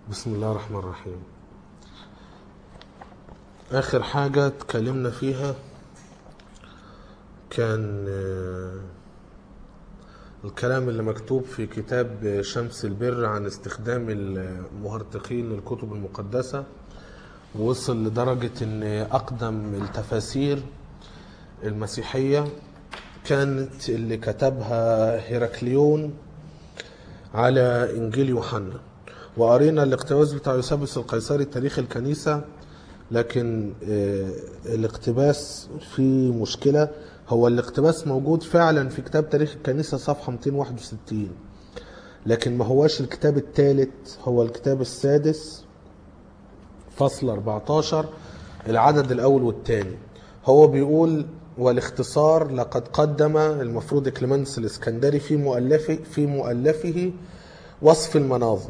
بسم الله الرحمن الرحيم آخر حاجة اتكلمنا فيها كان آه، الكلام اللي مكتوب في كتاب شمس البر عن استخدام المهرطقين للكتب المقدسة ووصل لدرجة ان اقدم التفاسير المسيحية كانت اللي كتبها هيراكليون على انجيل يوحنا وقرينا الاقتباس بتاع يوسابيوس القيصري تاريخ الكنيسة لكن آه، الاقتباس فيه مشكلة هو الاقتباس موجود فعلا في كتاب تاريخ الكنيسة صفحة 261 لكن ما هواش الكتاب الثالث هو الكتاب السادس فصل 14 العدد الأول والثاني هو بيقول والاختصار لقد قدم المفروض كليمنس الاسكندري في مؤلفه في مؤلفه وصف المناظر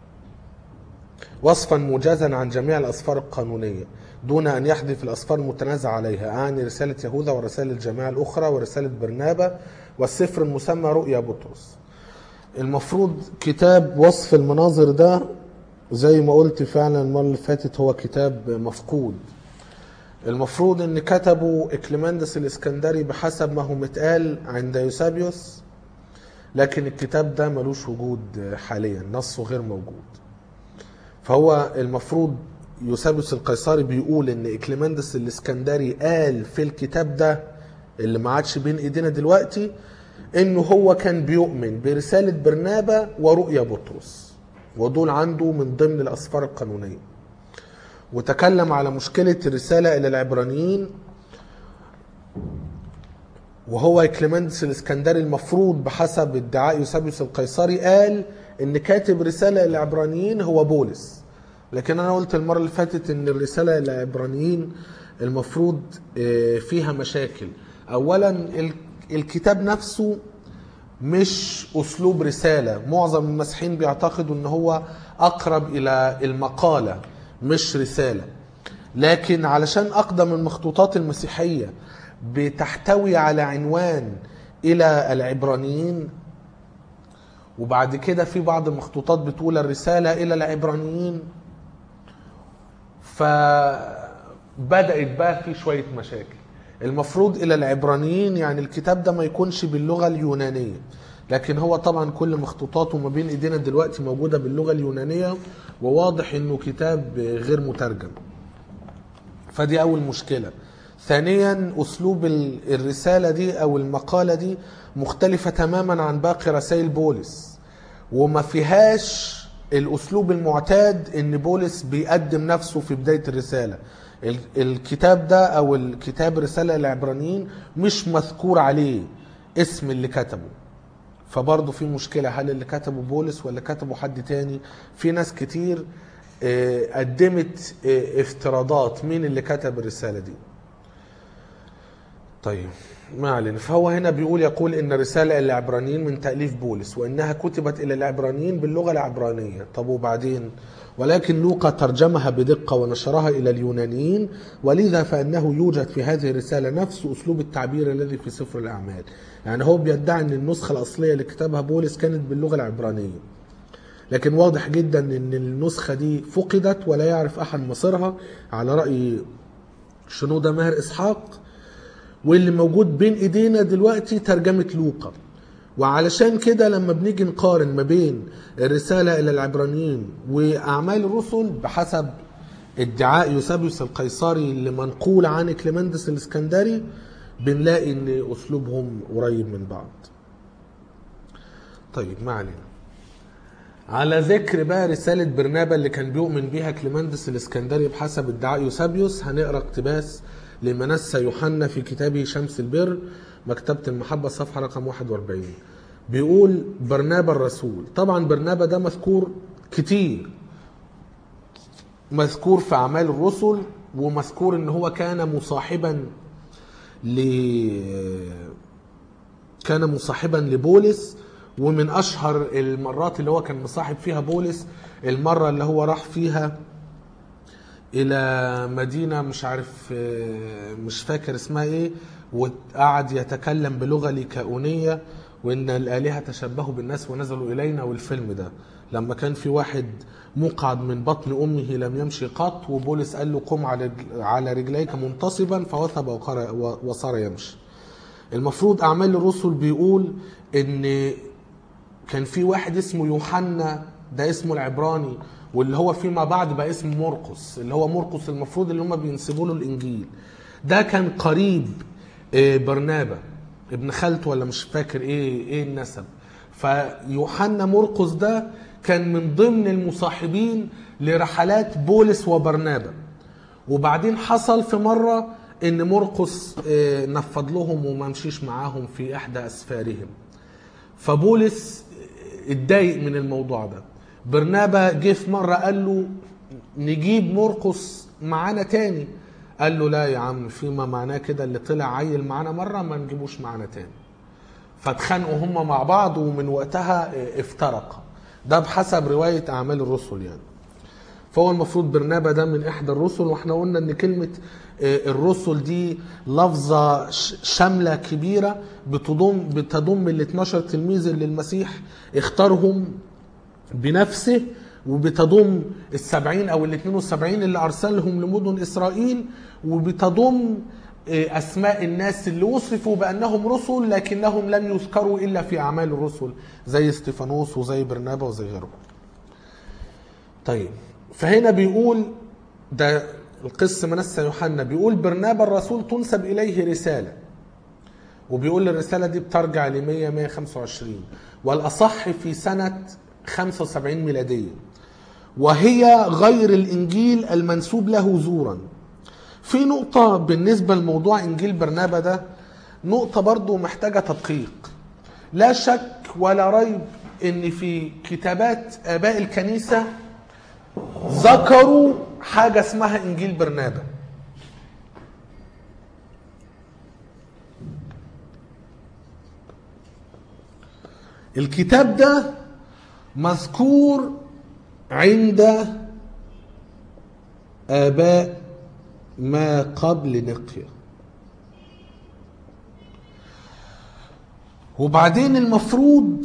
وصفا موجزا عن جميع الأسفار القانونية دون أن يحذف الأسفار المتنازع عليها أعني رسالة يهوذا ورسائل الجماعة الأخرى ورسالة برنابا والسفر المسمى رؤيا بطرس المفروض كتاب وصف المناظر ده زي ما قلت فعلا المرة اللي فاتت هو كتاب مفقود المفروض ان كتبوا اكليماندس الاسكندري بحسب ما هو متقال عند يوسابيوس لكن الكتاب ده ملوش وجود حاليا نصه غير موجود فهو المفروض يوسابيوس القيصري بيقول ان اكليماندس الاسكندري قال في الكتاب ده اللي ما عادش بين ايدينا دلوقتي انه هو كان بيؤمن برسالة برنابا ورؤيا بطرس ودول عنده من ضمن الاسفار القانونيه وتكلم على مشكلة الرسالة إلى العبرانيين وهو كليمندس الاسكندري المفروض بحسب ادعاء يوسابيوس القيصري قال ان كاتب رسالة إلى العبرانيين هو بولس لكن انا قلت المرة اللي فاتت ان الرسالة إلى العبرانيين المفروض آه، فيها مشاكل اولا ال- الكتاب نفسه مش اسلوب رساله معظم المسيحيين بيعتقدوا ان هو اقرب الى المقاله مش رساله لكن علشان اقدم المخطوطات المسيحيه بتحتوي على عنوان الى العبرانيين وبعد كده في بعض المخطوطات بتقول الرساله الى العبرانيين فبدات بقى في شويه مشاكل المفروض الى العبرانيين يعني الكتاب ده ما يكونش باللغه اليونانيه لكن هو طبعا كل مخطوطاته ما بين ايدينا دلوقتي موجوده باللغه اليونانيه وواضح انه كتاب غير مترجم فدي اول مشكله ثانيا اسلوب ال- الرساله دي او المقاله دي مختلفه تماما عن باقي رسائل بولس وما فيهاش الاسلوب المعتاد ان بولس بيقدم نفسه في بدايه الرساله ال- الكتاب ده او الكتاب رساله العبرانيين مش مذكور عليه اسم اللي كتبه فبرضه في مشكلة هل اللي كتبه بولس ولا كتبه حد تاني في ناس كتير آه، قدمت آه، افتراضات مين اللي كتب الرسالة دي طيب ما علينا فهو هنا بيقول يقول ان رسالة الى العبرانيين من تأليف بولس وانها كتبت الى العبرانيين باللغة العبرانية طب وبعدين ولكن لوقا ترجمها بدقة ونشرها الى اليونانيين ولذا فانه يوجد في هذه الرسالة نفس اسلوب التعبير الذي في سفر الاعمال يعني هو بيدعي ان النسخة الاصلية اللي كتبها بولس كانت باللغة العبرانية لكن واضح جدا ان النسخة دي فقدت ولا يعرف احد مصيرها على رأي شنودة ماهر اسحاق واللي موجود بين ايدينا دلوقتي ترجمة لوقا وعلشان كده لما بنيجي نقارن ما بين الرسالة إلى العبرانيين وأعمال الرسل بحسب ادعاء يوسابيوس القيصري اللي منقول عن كليمندس الاسكندري بنلاقي ان اسلوبهم قريب من بعض طيب ما علينا على ذكر بقى رسالة برنابا اللي كان بيؤمن بيها كليمندس الاسكندري بحسب ادعاء يوسابيوس هنقرا اقتباس لمنسى يوحنا في كتابه شمس البر مكتبة المحبة صفحة رقم 41 بيقول برنابا الرسول طبعا برنابا ده مذكور كتير مذكور في أعمال الرسل ومذكور ان هو كان مصاحبا ل كان مصاحبا لبولس ومن اشهر المرات اللي هو كان مصاحب فيها بولس المره اللي هو راح فيها الى مدينه مش عارف آه، مش فاكر اسمها ايه وقعد يتكلم بلغه ليكاونيه وان الالهه تشبهوا بالناس ونزلوا الينا والفيلم ده لما كان في واحد مقعد من بطن امه لم يمشي قط وبولس قال له قم على رجل- على رجليك منتصبا فوثب وقر- وصار يمشي المفروض اعمال الرسل بيقول ان كان في واحد اسمه يوحنا ده اسمه العبراني واللي هو فيما بعد بقى اسمه مرقس اللي هو مرقس المفروض اللي هم بينسبوا له الانجيل ده كان قريب آه، برنابا ابن خالته ولا مش فاكر ايه ايه النسب فيوحنا مرقس ده كان من ضمن المصاحبين لرحلات بولس وبرنابا وبعدين حصل في مرة ان مرقس آه، نفض لهم وما مشيش معاهم في احدى اسفارهم فبولس اتضايق من الموضوع ده برنابا جه في مره قال له نجيب مرقس معانا تاني قال له لا يا عم فيما معناه كده اللي طلع عيل معانا مره ما نجيبوش معانا تاني فاتخانقوا هما مع بعض ومن وقتها افترقا ده بحسب روايه اعمال الرسل يعني فهو المفروض برنابا ده من احدى الرسل واحنا قلنا ان كلمه آه، الرسل دي لفظه ش- شامله كبيره بتضم بتضم ال 12 تلميذ اللي المسيح اختارهم بنفسه وبتضم السبعين او ال 72 اللي ارسلهم لمدن اسرائيل وبتضم آه، اسماء الناس اللي وصفوا بانهم رسل لكنهم لم يذكروا الا في اعمال الرسل زي استيفانوس وزي برنابا وزي غيرهم طيب فهنا بيقول ده القس منسى يوحنا بيقول برنابا الرسول تنسب اليه رساله وبيقول الرساله دي بترجع ل 100 125 والاصح في سنه 75 ميلاديه وهي غير الانجيل المنسوب له زورا في نقطة بالنسبة لموضوع إنجيل برنابا ده نقطة برضو محتاجة تدقيق لا شك ولا ريب إن في كتابات آباء الكنيسة ذكروا حاجة اسمها إنجيل برنابا الكتاب ده مذكور عند آباء ما قبل نقيا وبعدين المفروض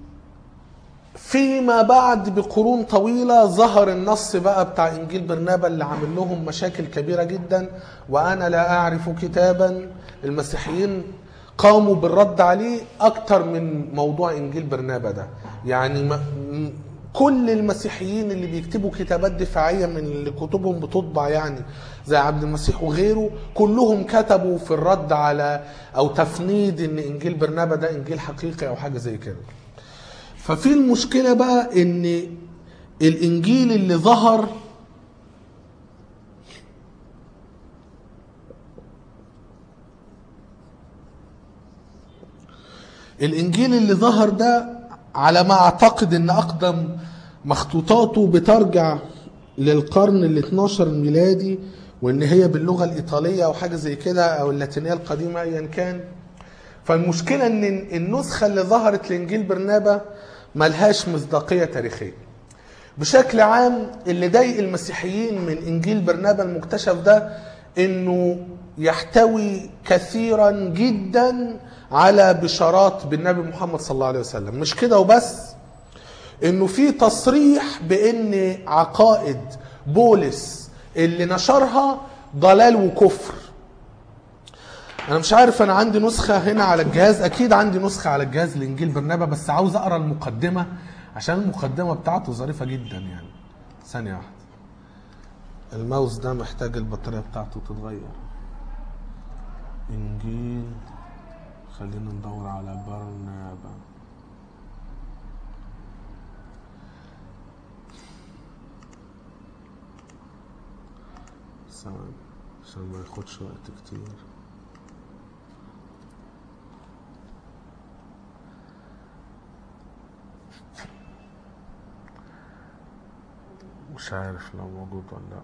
فيما بعد بقرون طويلة ظهر النص بقى بتاع إنجيل برنابا اللي عامل لهم مشاكل كبيرة جدا وأنا لا أعرف كتابا المسيحيين قاموا بالرد عليه أكتر من موضوع إنجيل برنابا ده يعني ما م- كل المسيحيين اللي بيكتبوا كتابات دفاعية من اللي كتبهم بتطبع يعني زي عبد المسيح وغيره كلهم كتبوا في الرد على أو تفنيد إن إنجيل برنابا ده إنجيل حقيقي أو حاجة زي كده ففي المشكلة بقى ان الانجيل اللي ظهر الانجيل اللي ظهر ده على ما اعتقد ان اقدم مخطوطاته بترجع للقرن ال 12 الميلادي وان هي باللغه الايطاليه او حاجه زي كده او اللاتينيه القديمه ايا كان فالمشكله ان النسخه اللي ظهرت لانجيل برنابا ملهاش مصداقيه تاريخيه بشكل عام اللي ضايق المسيحيين من انجيل برنابا المكتشف ده انه يحتوي كثيرا جدا على بشارات بالنبي محمد صلى الله عليه وسلم مش كده وبس انه في تصريح بان عقائد بولس اللي نشرها ضلال وكفر انا مش عارف انا عندي نسخه هنا على الجهاز اكيد عندي نسخه على الجهاز لانجيل برنابا بس عاوز اقرا المقدمه عشان المقدمه بتاعته ظريفه جدا يعني ثانيه واحده الماوس ده محتاج البطاريه بتاعته تتغير انجيل خلينا ندور على برنابا ثواني عشان ما ياخدش وقت كتير مش عارف لو موجود ولا لا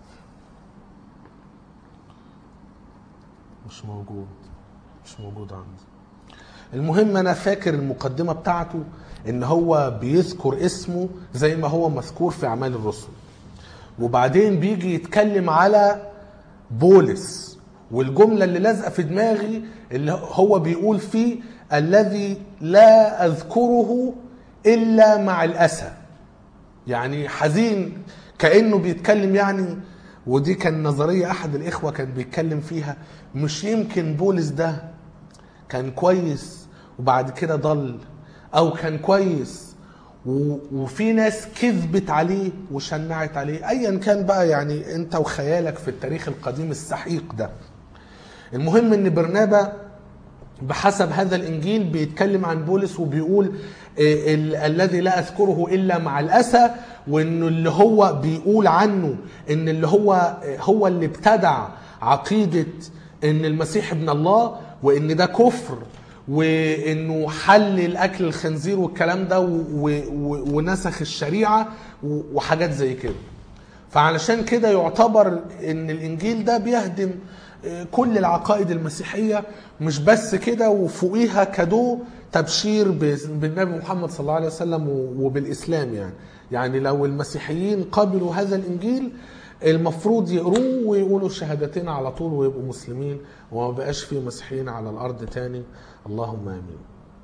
مش موجود مش موجود عندي المهم انا فاكر المقدمه بتاعته ان هو بيذكر اسمه زي ما هو مذكور في اعمال الرسل وبعدين بيجي يتكلم على بولس والجملة اللي لازقة في دماغي اللي هو بيقول فيه الذي لا اذكره الا مع الاسى يعني حزين كانه بيتكلم يعني ودي كان نظريه احد الاخوه كان بيتكلم فيها مش يمكن بولس ده كان كويس وبعد كده ضل او كان كويس و- وفي ناس كذبت عليه وشنعت عليه ايا كان بقى يعني انت وخيالك في التاريخ القديم السحيق ده المهم ان برنابا بحسب هذا الانجيل بيتكلم عن بولس وبيقول آه، ال- الذي لا اذكره الا مع الاسى وانه اللي هو بيقول عنه ان اللي هو آه، هو اللي ابتدع عقيده ان المسيح ابن الله وان ده كفر وانه حلل اكل الخنزير والكلام ده و- و- ونسخ الشريعه و- وحاجات زي كده فعلشان كده يعتبر ان الانجيل ده بيهدم آه، كل العقائد المسيحيه مش بس كده وفوقيها كادو تبشير ب- بالنبي محمد صلى الله عليه وسلم و- وبالاسلام يعني يعني لو المسيحيين قبلوا هذا الانجيل المفروض يقروه ويقولوا الشهادتين على طول ويبقوا مسلمين وما بقاش في مسيحيين على الارض تاني اللهم امين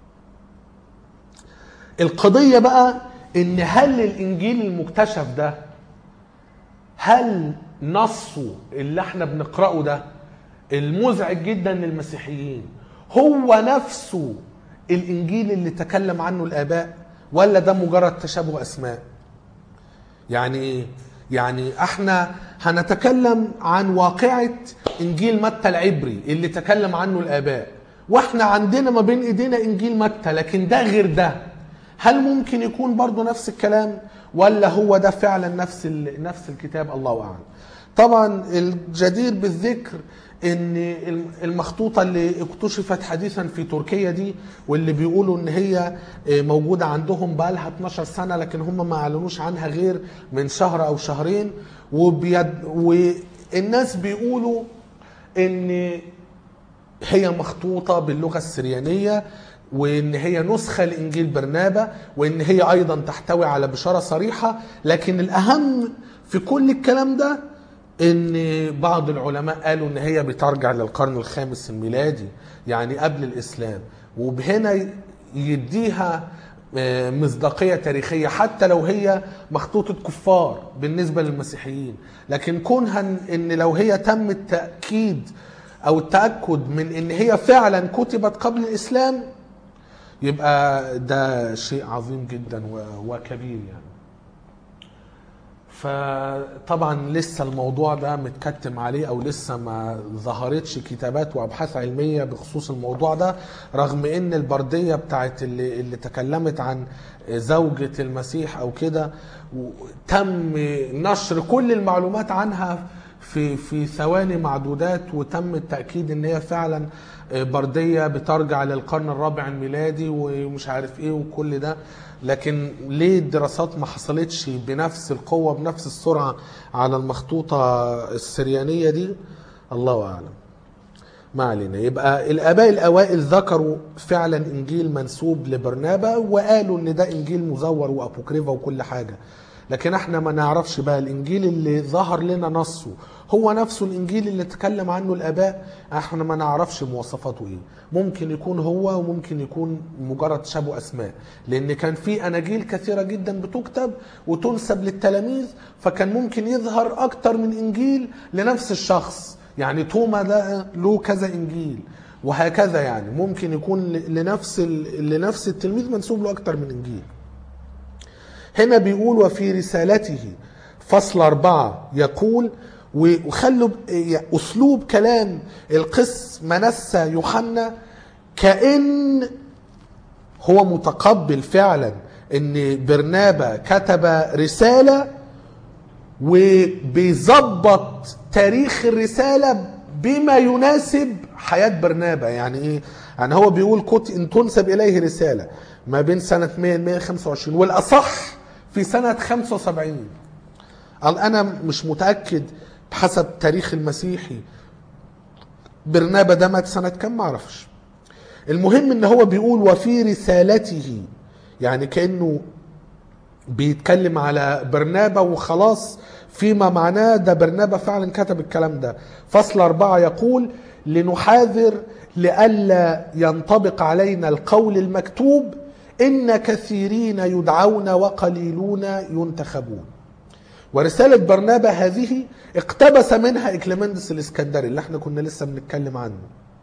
القضيه بقى ان هل الانجيل المكتشف ده هل نصه اللي احنا بنقراه ده المزعج جدا للمسيحيين هو نفسه الانجيل اللي تكلم عنه الاباء ولا ده مجرد تشابه اسماء يعني ايه يعني احنا هنتكلم عن واقعة انجيل متى العبري اللي تكلم عنه الاباء واحنا عندنا ما بين ايدينا انجيل متى لكن ده غير ده هل ممكن يكون برضو نفس الكلام ولا هو ده فعلا نفس ال- نفس الكتاب الله اعلم طبعا الجدير بالذكر ان المخطوطه اللي اكتشفت حديثا في تركيا دي واللي بيقولوا ان هي موجوده عندهم بقالها 12 سنه لكن هم ما اعلنوش عنها غير من شهر او شهرين وبيد والناس بيقولوا ان هي مخطوطة باللغة السريانية وان هي نسخة لانجيل برنابا وان هي ايضا تحتوي على بشارة صريحة لكن الاهم في كل الكلام ده ان بعض العلماء قالوا ان هي بترجع للقرن الخامس الميلادي يعني قبل الاسلام وبهنا يديها آه، مصداقية تاريخية حتى لو هي مخطوطة كفار بالنسبة للمسيحيين لكن كونها ان لو هي تم التأكيد او التاكد من ان هي فعلا كتبت قبل الاسلام يبقى ده شيء عظيم جدا و- وكبير يعني فطبعا لسه الموضوع ده متكتم عليه او لسه ما ظهرتش كتابات وابحاث علميه بخصوص الموضوع ده رغم ان البرديه بتاعت اللي, اللي تكلمت عن زوجة المسيح او كده و- تم نشر كل المعلومات عنها في في ثواني معدودات وتم التاكيد ان هي فعلا برديه بترجع للقرن الرابع الميلادي ومش عارف ايه وكل ده لكن ليه الدراسات ما حصلتش بنفس القوه بنفس السرعه على المخطوطه السريانيه دي الله اعلم ما علينا يبقى الاباء الاوائل ذكروا فعلا انجيل منسوب لبرنابا وقالوا ان ده انجيل مزور وابوكريفا وكل حاجه لكن احنا ما نعرفش بقى الانجيل اللي ظهر لنا نصه هو نفسه الانجيل اللي تكلم عنه الاباء احنا ما نعرفش مواصفاته ايه ممكن يكون هو وممكن يكون مجرد تشابه اسماء لان كان في اناجيل كثيره جدا بتكتب وتنسب للتلاميذ فكان ممكن يظهر اكتر من انجيل لنفس الشخص يعني توما ده له كذا انجيل وهكذا يعني ممكن يكون ل- لنفس ال- لنفس التلميذ منسوب له اكتر من انجيل هنا بيقول وفي رسالته فصل أربعة يقول وخلوا ب- أسلوب كلام القس منسى يوحنا كأن هو متقبل فعلا ان برنابا كتب رسالة وبيظبط تاريخ الرسالة بما يناسب حياة برنابا يعني ايه يعني هو بيقول كنت ان تنسب اليه رسالة ما بين سنة 100 125 والاصح في سنة 75 قال انا مش متأكد بحسب تاريخ المسيحي برنابا ده مات سنة كام معرفش المهم ان هو بيقول وفي رسالته يعني كأنه بيتكلم على برنابا وخلاص فيما معناه ده برنابا فعلا كتب الكلام ده فصل أربعة يقول لنحاذر لئلا ينطبق علينا القول المكتوب إن كثيرين يدعون وقليلون ينتخبون ورسالة برنابا هذه اقتبس منها إكليمندس الإسكندري اللي احنا كنا لسه بنتكلم عنه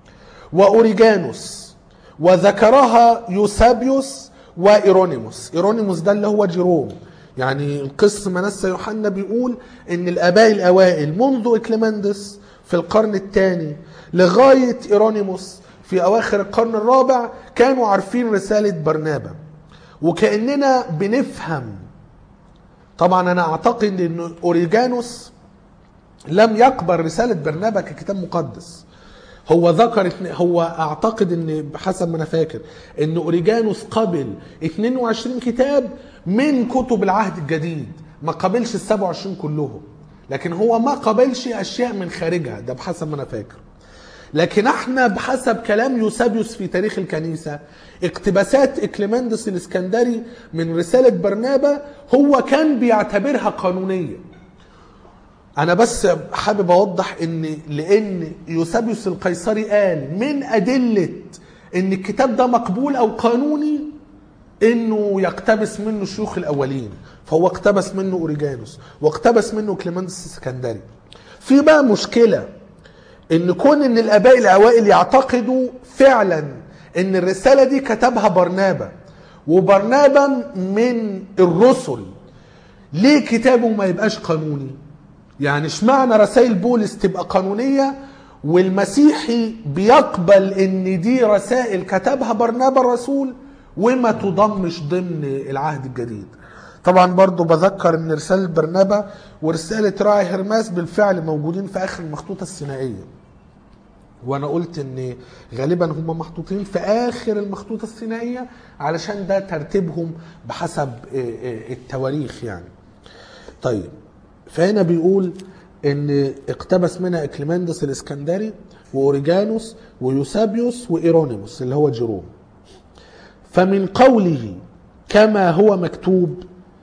وأوريجانوس وذكرها يوسابيوس وإيرونيموس إيرونيموس ده اللي هو جيروم يعني القس منسى يوحنا بيقول ان الاباء الاوائل منذ اكليمندس في القرن الثاني لغايه ايرونيموس في اواخر القرن الرابع كانوا عارفين رساله برنابا وكاننا بنفهم طبعا انا اعتقد ان اوريجانوس لم يقبل رساله برنابا ككتاب مقدس هو ذكر اتنين- هو اعتقد ان حسب ما انا فاكر ان اوريجانوس قبل 22 كتاب من كتب العهد الجديد ما قبلش ال 27 كلهم لكن هو ما قبلش اشياء من خارجها ده بحسب ما انا فاكر لكن احنا بحسب كلام يوسابيوس في تاريخ الكنيسة اقتباسات اكليمندس الاسكندري من رسالة برنابا هو كان بيعتبرها قانونية انا بس حابب اوضح ان لان يوسابيوس القيصري قال من ادله ان الكتاب ده مقبول او قانوني انه يقتبس منه شيوخ الاولين فهو اقتبس منه اوريجانوس واقتبس منه كليمندس السكندري في بقى مشكله ان كون ان الاباء الاوائل يعتقدوا فعلا ان الرساله دي كتبها برنابا وبرنابا من الرسل ليه كتابه ما يبقاش قانوني يعني اشمعنى رسائل بولس تبقى قانونية والمسيحي بيقبل ان دي رسائل كتبها برنابا الرسول وما تضمش ضمن العهد الجديد طبعا برضو بذكر ان رسالة برنابا ورسالة راعي هرماس بالفعل موجودين في اخر المخطوطة السينائية وانا قلت ان غالبا هم محطوطين في اخر المخطوطة السينائية علشان ده ترتيبهم بحسب اه، اه، التواريخ يعني طيب فهنا بيقول ان اقتبس منها اكليمندس الاسكندري واوريجانوس ويوسابيوس وايرونيموس اللي هو جيروم فمن قوله كما هو مكتوب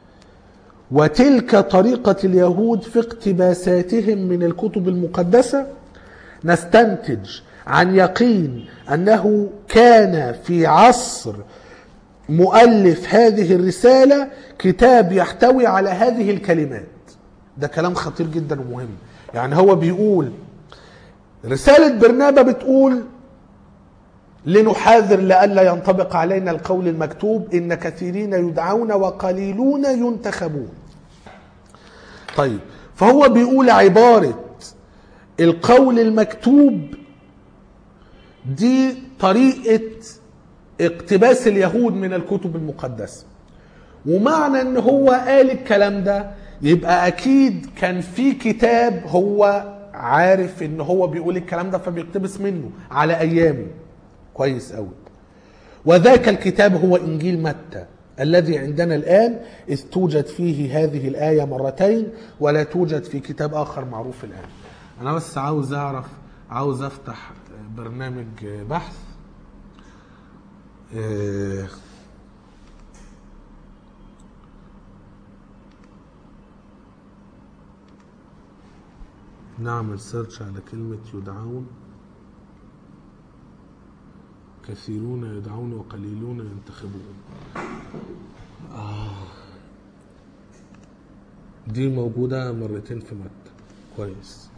وتلك طريقة اليهود في اقتباساتهم من الكتب المقدسة نستنتج عن يقين أنه كان في عصر مؤلف هذه الرسالة كتاب يحتوي على هذه الكلمات ده كلام خطير جدا ومهم يعني هو بيقول رسالة برنابا بتقول لنحاذر لئلا ينطبق علينا القول المكتوب إن كثيرين يدعون وقليلون ينتخبون طيب فهو بيقول عبارة القول المكتوب دي طريقة اقتباس اليهود من الكتب المقدسة ومعنى ان هو قال الكلام ده يبقى اكيد كان في كتاب هو عارف ان هو بيقول الكلام ده فبيقتبس منه على ايامه كويس قوي وذاك الكتاب هو انجيل متى الذي عندنا الان اذ توجد فيه هذه الايه مرتين ولا توجد في كتاب اخر معروف الان انا بس عاوز اعرف عاوز افتح برنامج بحث آه، نعمل سيرش على كلمة يدعون كثيرون يدعون وقليلون ينتخبون آه. دي موجودة مرتين في متى كويس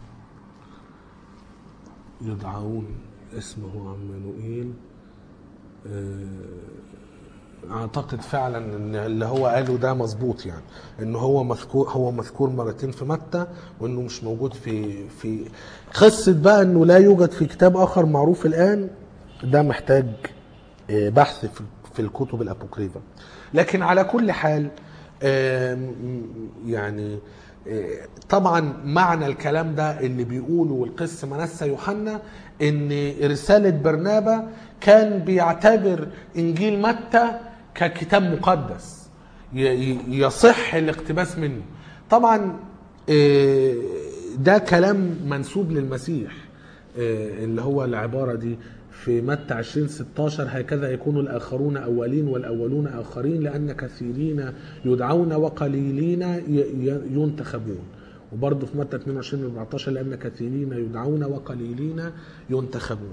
يدعون اسمه عمانوئيل آه، اعتقد فعلا ان اللي هو قاله ده مظبوط يعني ان هو مذكور هو مذكور مرتين في متى وانه مش موجود في في قصه بقى انه لا يوجد في كتاب اخر معروف الان ده محتاج آه، بحث في في الكتب الابوكريفه لكن على كل حال آم، يعني آه، طبعا معنى الكلام ده اللي بيقوله القس منسى يوحنا ان رساله برنابا كان بيعتبر انجيل متى ككتاب مقدس ي- ي- يصح الاقتباس منه طبعا آه، ده كلام منسوب للمسيح آه، اللي هو العباره دي في متى 20 16 هكذا يكون الآخرون أولين والأولون آخرين لأن كثيرين يدعون وقليلين ي- ي- ينتخبون وبرضه في متى 22 14 لأن كثيرين يدعون وقليلين ينتخبون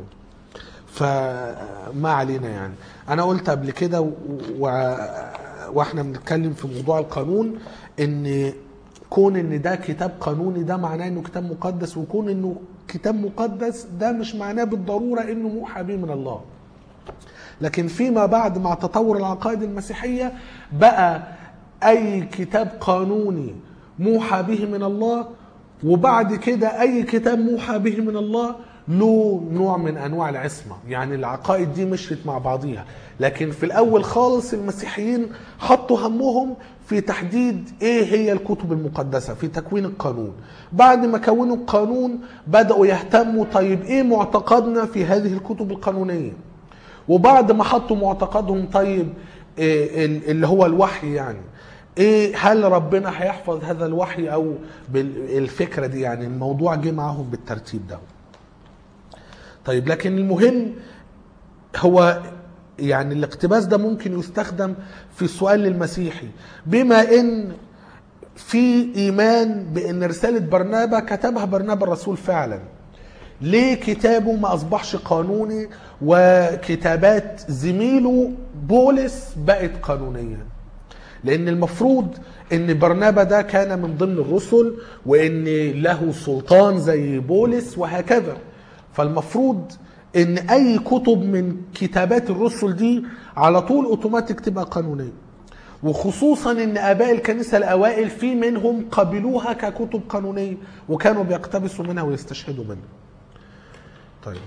فما علينا يعني انا قلت قبل كده و... و... واحنا بنتكلم في موضوع القانون ان كون ان ده كتاب قانوني ده معناه انه كتاب مقدس وكون انه كتاب مقدس ده مش معناه بالضروره انه موحى به من الله لكن فيما بعد مع تطور العقائد المسيحيه بقى اي كتاب قانوني موحى به من الله وبعد كده اي كتاب موحى به من الله له نوع من انواع العصمه يعني العقائد دي مشيت مع بعضيها لكن في الاول خالص المسيحيين حطوا همهم في تحديد ايه هي الكتب المقدسه في تكوين القانون بعد ما كونوا القانون بداوا يهتموا طيب ايه معتقدنا في هذه الكتب القانونيه وبعد ما حطوا معتقدهم طيب إيه ال- اللي هو الوحي يعني ايه هل ربنا هيحفظ هذا الوحي او بالفكره دي يعني الموضوع جه معاهم بالترتيب ده طيب لكن المهم هو يعني الاقتباس ده ممكن يستخدم في السؤال للمسيحي بما ان في ايمان بان رساله برنابا كتبها برنابا الرسول فعلا ليه كتابه ما اصبحش قانوني وكتابات زميله بولس بقت قانونيه لان المفروض ان برنابا ده كان من ضمن الرسل وان له سلطان زي بولس وهكذا فالمفروض ان اي كتب من كتابات الرسل دي على طول اوتوماتيك تبقى قانونيه وخصوصا ان اباء الكنيسه الاوائل في منهم قبلوها ككتب قانونيه وكانوا بيقتبسوا منها ويستشهدوا منها طيب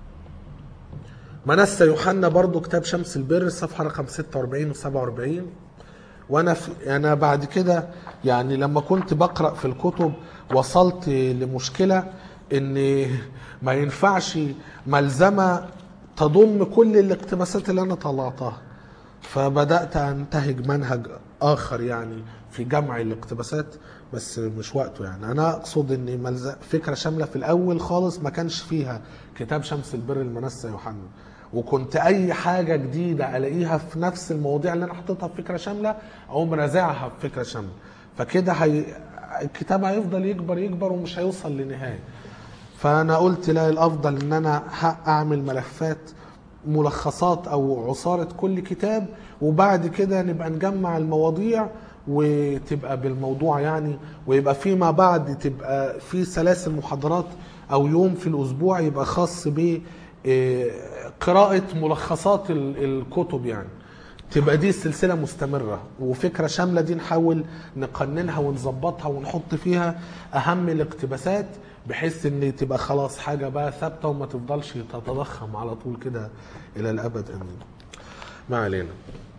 منسى يوحنا برضو كتاب شمس البر صفحه رقم 46 و 47 وانا في انا بعد كده يعني لما كنت بقرا في الكتب وصلت لمشكله ان ما ينفعش ملزمه تضم كل الاقتباسات اللي انا طلعتها فبدات انتهج منهج اخر يعني في جمع الاقتباسات بس مش وقته يعني انا اقصد ان ملز... فكره شامله في الاول خالص ما كانش فيها كتاب شمس البر المنسى يوحنا وكنت اي حاجه جديده الاقيها في نفس المواضيع اللي انا حاططها في فكره شامله اقوم رازعها في فكره شامله فكده هي... الكتاب هيفضل يكبر يكبر ومش هيوصل لنهايه فانا قلت لا الافضل ان انا ه- اعمل ملفات ملخصات او عصاره كل كتاب وبعد كده نبقى نجمع المواضيع وتبقى بالموضوع يعني ويبقى فيما بعد تبقى في سلاسل محاضرات او يوم في الاسبوع يبقى خاص ب آه، قراءة ملخصات ال- الكتب يعني تبقى دي سلسلة مستمرة وفكرة شاملة دي نحاول نقننها ونظبطها ونحط فيها أهم الاقتباسات بحيث ان تبقى خلاص حاجة بقى ثابتة وما تفضلش تتضخم على طول كده إلى الأبد أمين ما علينا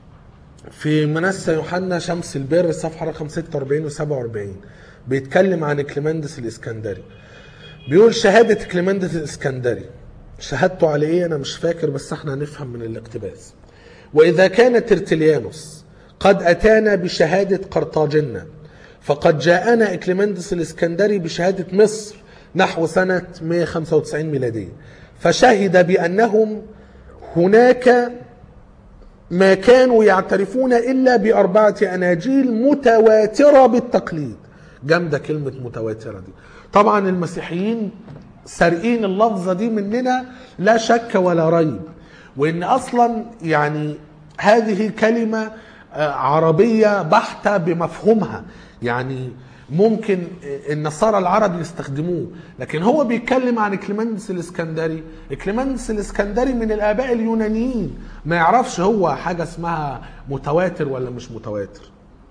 في منسى يوحنا شمس البر صفحة رقم 46 و 47 بيتكلم عن كليمندس الإسكندري بيقول شهادة كليمندس الإسكندري شهادته على إيه أنا مش فاكر بس احنا هنفهم من الاقتباس وإذا كان ترتليانوس قد أتانا بشهادة قرطاجنة فقد جاءنا إكليمندس الإسكندري بشهادة مصر نحو سنة 195 ميلادية فشهد بأنهم هناك ما كانوا يعترفون إلا بأربعة أناجيل متواترة بالتقليد جامدة كلمة متواترة دي طبعا المسيحيين سارقين اللفظة دي مننا لا شك ولا ريب وإن أصلا يعني هذه كلمة آه، عربية بحتة بمفهومها يعني ممكن النصارى العرب يستخدموه لكن هو بيتكلم عن كليمندس الاسكندري كليمندس الاسكندري من الاباء اليونانيين ما يعرفش هو حاجه اسمها متواتر ولا مش متواتر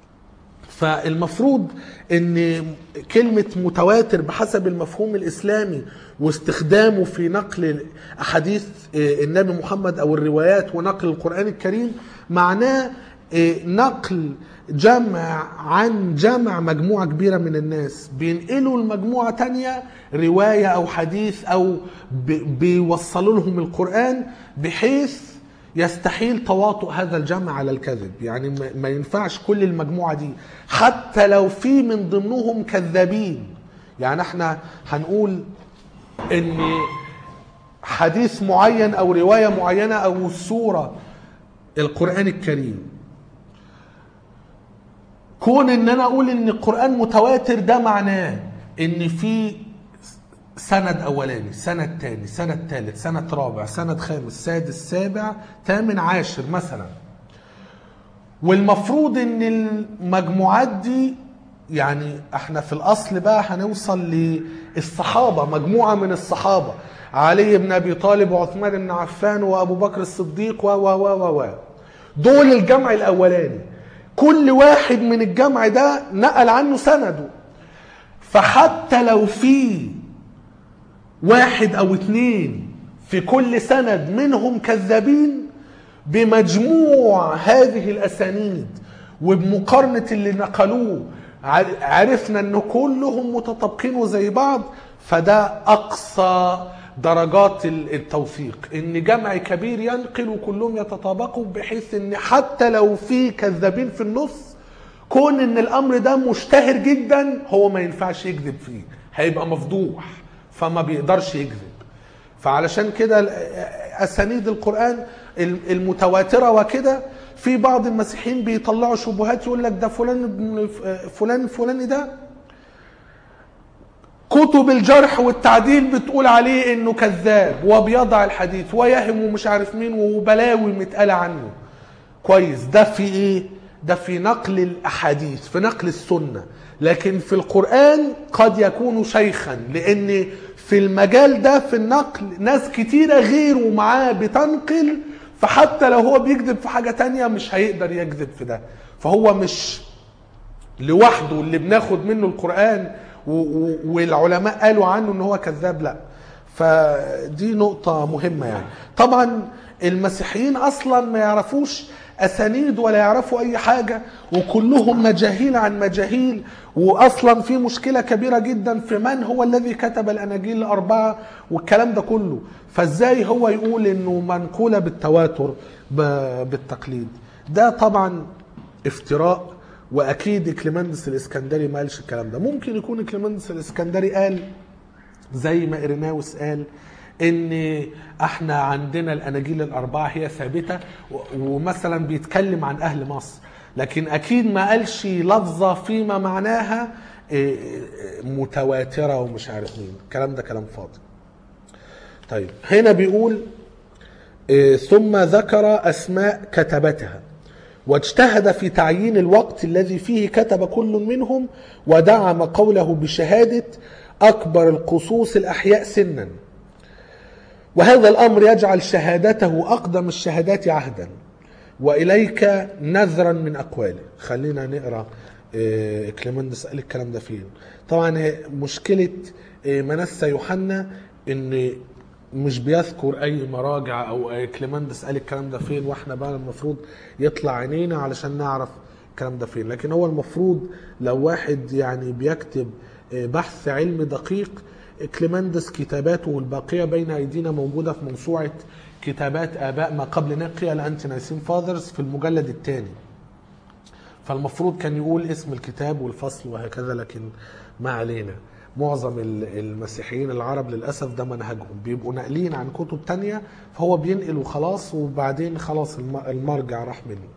فالمفروض ان كلمة متواتر بحسب المفهوم الاسلامي واستخدامه في نقل احاديث النبي محمد او الروايات ونقل القرآن الكريم معناه نقل جمع عن جمع مجموعة كبيرة من الناس بينقلوا المجموعة تانية رواية أو حديث أو بيوصلوا لهم القرآن بحيث يستحيل تواطؤ هذا الجمع على الكذب يعني ما ينفعش كل المجموعة دي حتى لو في من ضمنهم كذابين يعني احنا هنقول ان حديث معين او روايه معينه او سوره القران الكريم كون ان انا اقول ان القران متواتر ده معناه ان في سند اولاني سند تاني سند تالت سند رابع سند خامس سادس سابع ثامن عاشر مثلا والمفروض ان المجموعات دي يعني احنا في الاصل بقى هنوصل للصحابه مجموعه من الصحابه علي بن ابي طالب وعثمان بن عفان وابو بكر الصديق و و و و و دول الجمع الاولاني كل واحد من الجمع ده نقل عنه سنده فحتى لو في واحد او اتنين في كل سند منهم كذابين بمجموع هذه الاسانيد وبمقارنه اللي نقلوه ع- عرفنا ان كلهم متطابقين وزي بعض فده اقصى درجات ال- التوثيق ان جمع كبير ينقل وكلهم يتطابقوا بحيث ان حتى لو في كذابين في النص كون ان الامر ده مشتهر جدا هو ما ينفعش يكذب فيه هيبقى مفضوح فما بيقدرش يكذب فعلشان كده ال- اسانيد القران ال- المتواتره وكده في بعض المسيحيين بيطلعوا شبهات يقول لك ده فلان ابن فلان الفلاني ده كتب الجرح والتعديل بتقول عليه انه كذاب وبيضع الحديث ويهم ومش عارف مين وبلاوي متقال عنه كويس ده في ايه ده في نقل الاحاديث في نقل السنه لكن في القران قد يكون شيخا لان في المجال ده في النقل ناس كتيره غيره معاه بتنقل فحتى لو هو بيكذب في حاجه تانية مش هيقدر يكذب في ده فهو مش لوحده اللي بناخد منه القرآن و- و- والعلماء قالوا عنه ان هو كذاب لا فدي نقطة مهمة يعني طبعا المسيحيين اصلا ما يعرفوش اسانيد ولا يعرفوا اي حاجة وكلهم مجاهيل عن مجاهيل واصلا في مشكلة كبيرة جدا في من هو الذي كتب الاناجيل الاربعة والكلام ده كله فازاي هو يقول انه منقولة بالتواتر ب- بالتقليد ده طبعا افتراء واكيد كليمندس الاسكندري ما قالش الكلام ده ممكن يكون كليمندس الاسكندري قال زي ما إريناوس قال ان احنا عندنا الاناجيل الاربعه هي ثابته و- ومثلا بيتكلم عن اهل مصر لكن اكيد ما قالش لفظه فيما معناها إيه، إيه، متواتره ومش عارف مين الكلام ده كلام فاضي طيب هنا بيقول إيه، ثم ذكر اسماء كتبتها واجتهد في تعيين الوقت الذي فيه كتب كل منهم ودعم قوله بشهاده اكبر القصوص الاحياء سنا وهذا الامر يجعل شهادته اقدم الشهادات عهدا واليك نذرا من اقواله خلينا نقرا إيه، كليمندس قال الكلام ده فين طبعا هي مشكله إيه، منسى يوحنا ان مش بيذكر اي مراجع او أي كليمندس قال الكلام ده فين واحنا بقى المفروض يطلع عينينا علشان نعرف الكلام ده فين لكن هو المفروض لو واحد يعني بيكتب إيه، بحث علمي دقيق كليمندس كتاباته الباقيه بين ايدينا موجوده في موسوعه كتابات اباء ما قبل نقيا الانتي نايسين فاذرز في المجلد الثاني فالمفروض كان يقول اسم الكتاب والفصل وهكذا لكن ما علينا معظم ال- المسيحيين العرب للاسف ده منهجهم بيبقوا ناقلين عن كتب تانية فهو بينقل وخلاص وبعدين خلاص الم- المرجع راح منه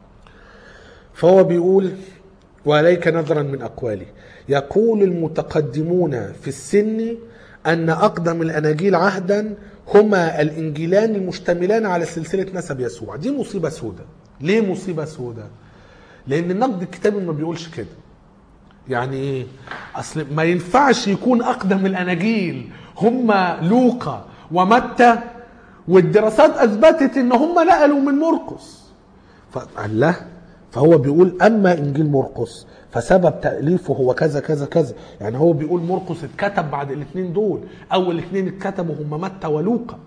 فهو بيقول وعليك نظرا من أقوالي يقول المتقدمون في السن أن أقدم الأناجيل عهدا هما الإنجيلان المشتملان على سلسلة نسب يسوع دي مصيبة سودة ليه مصيبة سودة لأن النقد الكتابي ما بيقولش كده يعني ايه اصل ما ينفعش يكون اقدم الاناجيل هم لوقا ومتى والدراسات اثبتت ان هم نقلوا من مرقس فقال له فهو بيقول اما انجيل مرقس فسبب تاليفه هو كذا كذا كذا يعني هو بيقول مرقس اتكتب بعد الاثنين دول اول اثنين اتكتبوا هم متى ولوقا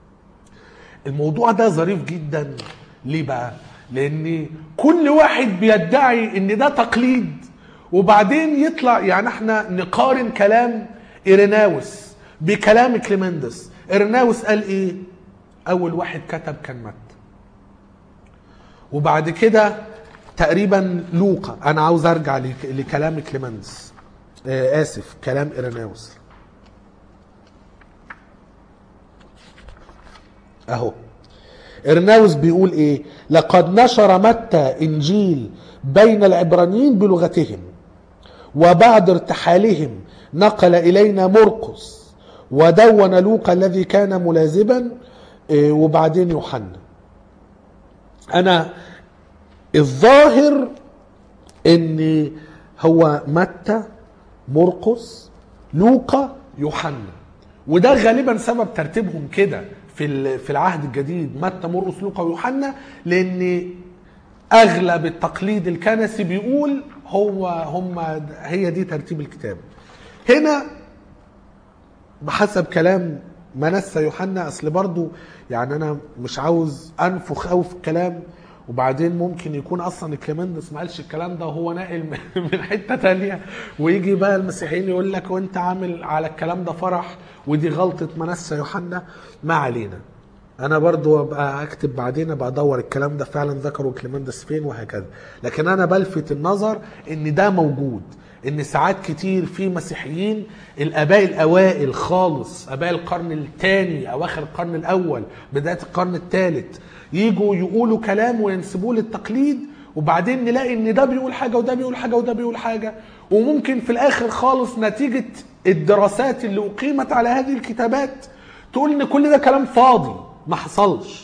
الموضوع ده ظريف جدا ليه بقى لان كل واحد بيدعي ان ده تقليد وبعدين يطلع يعني احنا نقارن كلام ايريناوس بكلام كليمندس ايريناوس قال ايه اول واحد كتب كان متى وبعد كده تقريبا لوقا انا عاوز ارجع لك- لكلام كليمندس آه اسف كلام ايريناوس اهو ارناوس بيقول ايه لقد نشر متى انجيل بين العبرانيين بلغتهم وبعد ارتحالهم نقل الينا مرقس ودون لوقا الذي كان ملازبا إيه، وبعدين يوحنا انا الظاهر ان هو متى مرقس لوقا يوحنا وده غالبا سبب ترتيبهم كده في ال- في العهد الجديد متى مرقس لوقا ويوحنا لان اغلب التقليد الكنسي بيقول هو هم هي دي ترتيب الكتاب هنا بحسب كلام منسى يوحنا اصل برضو يعني انا مش عاوز انفخ قوي في الكلام وبعدين ممكن يكون اصلا الكليمندس ما قالش الكلام ده وهو ناقل من- من حته تانية ويجي بقى المسيحيين يقول لك وانت عامل على الكلام ده فرح ودي غلطه منسى يوحنا ما علينا انا برضو ابقى اكتب بعدين ابقى ادور الكلام ده فعلا ذكروا كليمندس فين وهكذا لكن انا بلفت النظر ان ده موجود ان ساعات كتير في مسيحيين الاباء الاوائل خالص اباء القرن الثاني اواخر القرن الاول بدايه القرن الثالث يجوا يقولوا كلام وينسبوه للتقليد وبعدين نلاقي ان ده بيقول حاجه وده بيقول حاجه وده بيقول حاجه وممكن في الاخر خالص نتيجه الدراسات اللي اقيمت على هذه الكتابات تقول ان كل ده كلام فاضي ما حصلش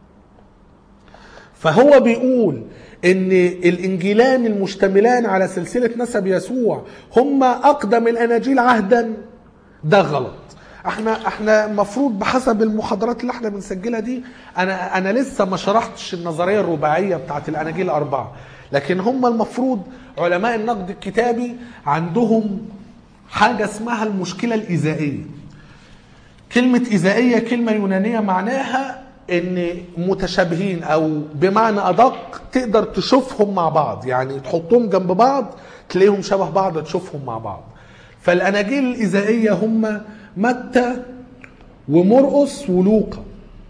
فهو بيقول ان الانجيلان المشتملان على سلسله نسب يسوع هم اقدم الاناجيل عهدا ده غلط احنا احنا المفروض بحسب المحاضرات اللي احنا بنسجلها دي انا انا لسه ما شرحتش النظريه الرباعيه بتاعت الاناجيل الاربعه لكن هم المفروض علماء النقد الكتابي عندهم حاجه اسمها المشكله الايذائيه كلمة إيذائية كلمة يونانية معناها إن متشابهين أو بمعنى أدق تقدر تشوفهم مع بعض يعني تحطهم جنب بعض تلاقيهم شبه بعض تشوفهم مع بعض فالأناجيل الإيذائية هم متى ومرقس ولوقا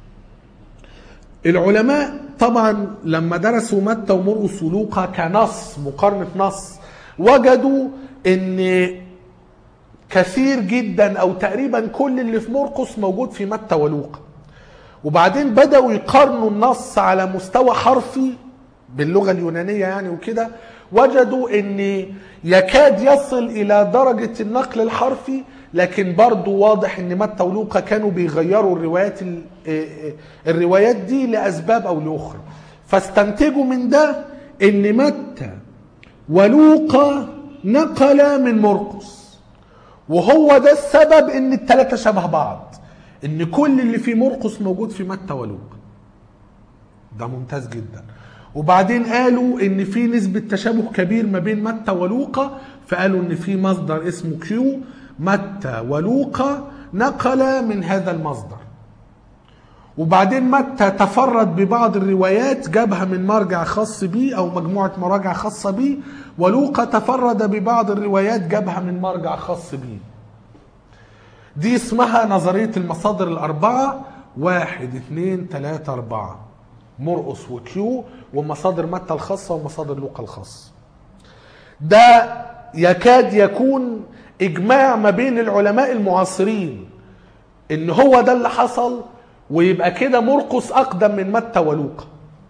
العلماء طبعا لما درسوا متى ومرقس ولوقا كنص مقارنة نص وجدوا ان كثير جدا او تقريبا كل اللي في مرقس موجود في متى ولوقا وبعدين بدأوا يقارنوا النص على مستوى حرفي باللغة اليونانية يعني وكده وجدوا ان يكاد يصل الى درجة النقل الحرفي لكن برضو واضح ان متى ولوقا كانوا بيغيروا الروايات ال- الروايات دي لاسباب او لاخرى فاستنتجوا من ده ان متى ولوقا نقل من مرقس وهو ده السبب ان الثلاثه شبه بعض ان كل اللي في مرقس موجود في متى ولوقا ده ممتاز جدا وبعدين قالوا ان في نسبة تشابه كبير ما بين متى ولوقا فقالوا ان في مصدر اسمه كيو متى ولوقا نقل من هذا المصدر وبعدين متى تفرد ببعض الروايات جابها من مرجع خاص بيه او مجموعة مراجع خاصة بيه ولوقا تفرد ببعض الروايات جابها من مرجع خاص بيه دي اسمها نظرية المصادر الأربعة واحد اثنين ثلاثة أربعة مرقس وكيو ومصادر متى الخاصة ومصادر لوقا الخاصة ده يكاد يكون إجماع ما بين العلماء المعاصرين إن هو ده اللي حصل ويبقى كده مرقس أقدم من متى ولوقا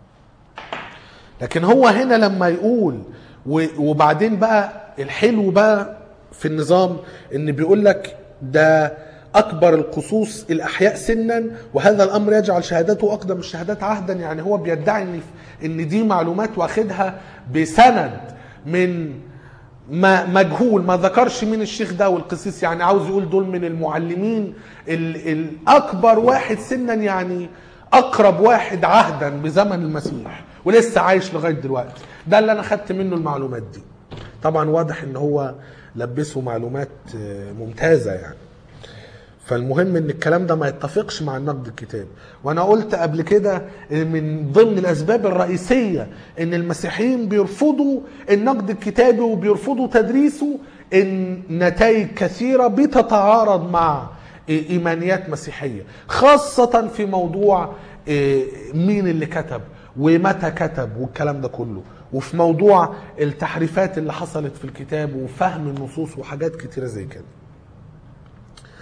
لكن هو هنا لما يقول و- وبعدين بقى الحلو بقى في النظام ان بيقول لك ده اكبر القصوص الاحياء سنا وهذا الامر يجعل شهادته اقدم الشهادات عهدا يعني هو بيدعي ان ان دي معلومات واخدها بسند من ما مجهول ما ذكرش مين الشيخ ده والقسيس يعني عاوز يقول دول من المعلمين ال- الاكبر واحد سنا يعني اقرب واحد عهدا بزمن المسيح ولسه عايش لغايه دلوقتي ده اللي انا خدت منه المعلومات دي طبعا واضح ان هو لبسه معلومات آه، ممتازه يعني فالمهم ان الكلام ده ما يتفقش مع النقد الكتابي وانا قلت قبل كده من ضمن الاسباب الرئيسيه ان المسيحيين بيرفضوا النقد الكتابي وبيرفضوا تدريسه ان نتائج كثيره بتتعارض مع ايمانيات مسيحيه خاصه في موضوع إيه، مين اللي كتب ومتى كتب والكلام ده كله وفي موضوع التحريفات اللي حصلت في الكتاب وفهم النصوص وحاجات كتيره زي كده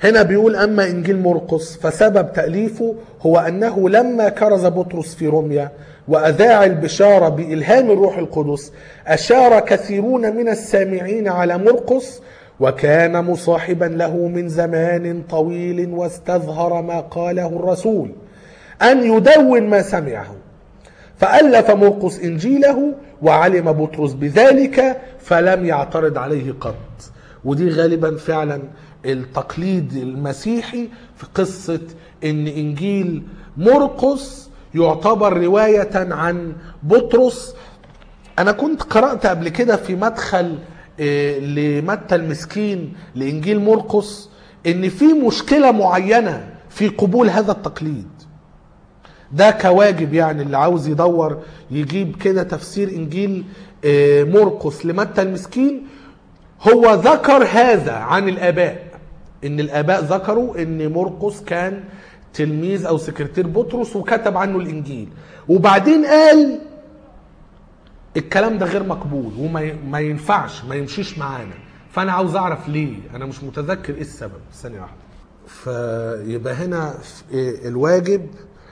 هنا بيقول أما إنجيل مرقس فسبب تأليفه هو أنه لما كرز بطرس في روميا وأذاع البشارة بإلهام الروح القدس أشار كثيرون من السامعين على مرقس وكان مصاحبا له من زمان طويل واستظهر ما قاله الرسول أن يدون ما سمعه فألف مرقس إنجيله وعلم بطرس بذلك فلم يعترض عليه قط ودي غالبا فعلا التقليد المسيحي في قصة ان انجيل مرقس يعتبر رواية عن بطرس انا كنت قرأت قبل كده في مدخل آه، لمتى المسكين لانجيل مرقس ان في مشكلة معينة في قبول هذا التقليد ده كواجب يعني اللي عاوز يدور يجيب كده تفسير انجيل آه، مرقس لمتى المسكين هو ذكر هذا عن الاباء ان الاباء ذكروا ان مرقس كان تلميذ او سكرتير بطرس وكتب عنه الانجيل وبعدين قال الكلام ده غير مقبول وما ي- ما ينفعش ما يمشيش معانا فانا عاوز اعرف ليه انا مش متذكر ايه السبب ثانيه واحده فيبقى هنا في- الواجب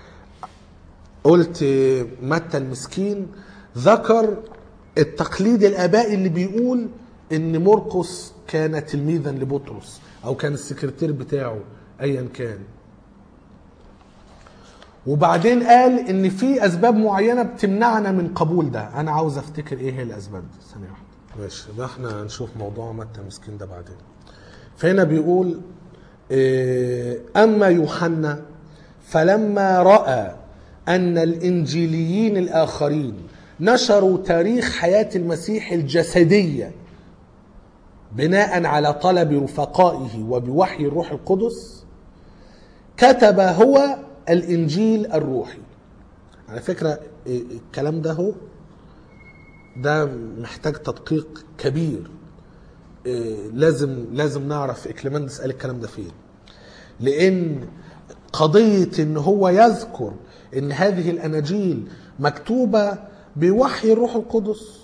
قلت متى المسكين ذكر التقليد الابائي اللي بيقول ان مرقس كان تلميذا لبطرس او كان السكرتير بتاعه ايا كان وبعدين قال ان في اسباب معينه بتمنعنا من قبول ده انا عاوز افتكر ايه هي الاسباب دي ثانيه واحده ماشي ده احنا هنشوف موضوع متى مسكين ده بعدين فهنا بيقول إيه، اما يوحنا فلما راى ان الانجيليين الاخرين نشروا تاريخ حياه المسيح الجسديه بناء على طلب رفقائه وبوحي الروح القدس كتب هو الانجيل الروحي على فكره إيه، الكلام ده هو ده محتاج تدقيق كبير إيه، لازم لازم نعرف اكليماندس قال الكلام ده فين لان قضيه ان هو يذكر ان هذه الاناجيل مكتوبه بوحي الروح القدس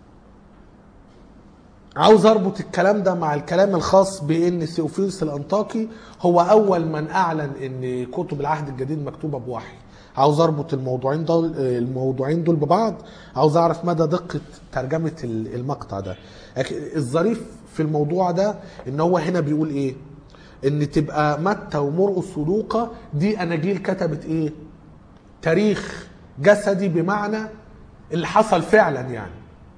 عاوز اربط الكلام ده مع الكلام الخاص بان ثيوفيلوس الانطاكي هو اول من اعلن ان كتب العهد الجديد مكتوبه بوحي عاوز اربط الموضوعين دول الموضوعين دول ببعض عاوز اعرف مدى دقه ترجمه المقطع ده لكن الظريف في الموضوع ده ان هو هنا بيقول ايه ان تبقى متى ومرقس ولوقا دي اناجيل كتبت ايه تاريخ جسدي بمعنى اللي حصل فعلا يعني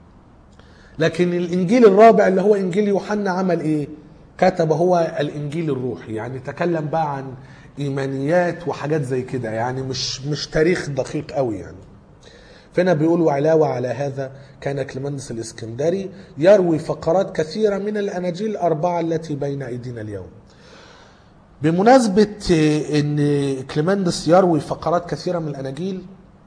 لكن الانجيل الرابع اللي هو انجيل يوحنا عمل ايه كتب هو الانجيل الروحي يعني تكلم بقى عن ايمانيات وحاجات زي كده يعني مش مش تاريخ دقيق قوي يعني فهنا بيقول وعلاوة على هذا كان كليمندس الاسكندري يروي فقرات كثيرة من الأناجيل الأربعة التي بين أيدينا اليوم بمناسبة أن كليمندس يروي فقرات كثيرة من الأناجيل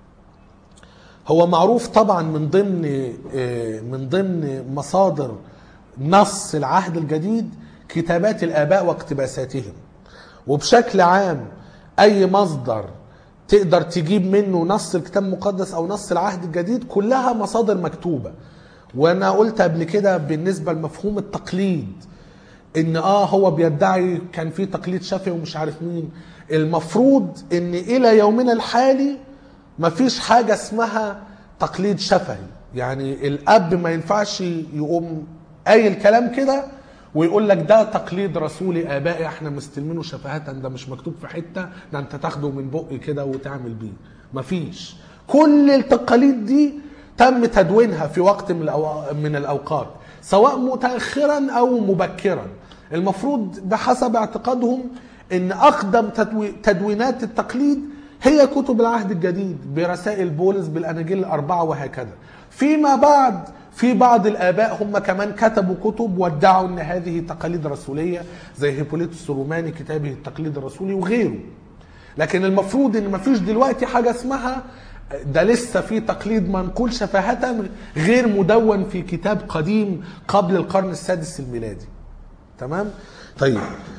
هو معروف طبعا من ضمن من ضمن مصادر نص العهد الجديد كتابات الآباء واقتباساتهم وبشكل عام أي مصدر تقدر تجيب منه نص الكتاب المقدس او نص العهد الجديد كلها مصادر مكتوبه وانا قلت قبل كده بالنسبه لمفهوم التقليد ان اه هو بيدعي كان في تقليد شافعي ومش عارف مين المفروض ان الى يومنا الحالي مفيش حاجه اسمها تقليد شفهي يعني الاب ما ينفعش يقوم قايل كلام كده ويقول لك ده تقليد رسولي ابائي احنا مستلمينه شفهة ده مش مكتوب في حته ده انت تاخده من بقي كده وتعمل بيه مفيش كل التقاليد دي تم تدوينها في وقت من الأو... من الاوقات سواء متاخرا او مبكرا المفروض بحسب اعتقادهم ان اقدم تدوي... تدوينات التقليد هي كتب العهد الجديد برسائل بولس بالاناجيل الاربعه وهكذا فيما بعد في بعض الاباء هم كمان كتبوا كتب وادعوا ان هذه تقاليد رسوليه زي هيبوليتوس الروماني كتابه التقليد الرسولي وغيره لكن المفروض ان مفيش دلوقتي حاجه اسمها ده لسه في تقليد منقول شفاهة غير مدون في كتاب قديم قبل القرن السادس الميلادي تمام طيب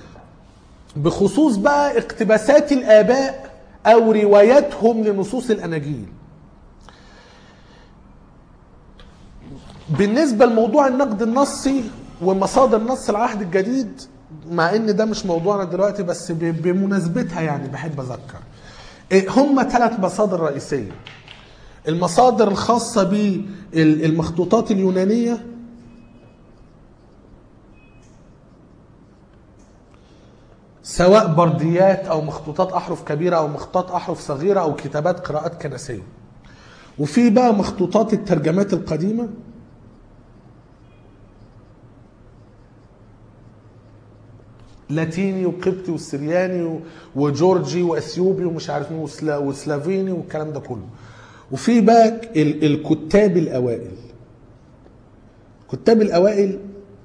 بخصوص بقى اقتباسات الاباء او رواياتهم لنصوص الاناجيل بالنسبة لموضوع النقد النصي ومصادر نص العهد الجديد مع ان ده مش موضوعنا دلوقتي بس ب- بمناسبتها يعني بحب اذكر إيه، هم ثلاث مصادر رئيسيه المصادر الخاصه بالمخطوطات اليونانيه سواء برديات او مخطوطات احرف كبيره او مخطوطات احرف صغيره او كتابات قراءات كنسيه وفي بقى مخطوطات الترجمات القديمه لاتيني وقبطي والسرياني و- وجورجي واثيوبي ومش عارف مين وسلا- وسلافيني والكلام ده كله وفي بقى ال- الكتاب الاوائل الكتاب الاوائل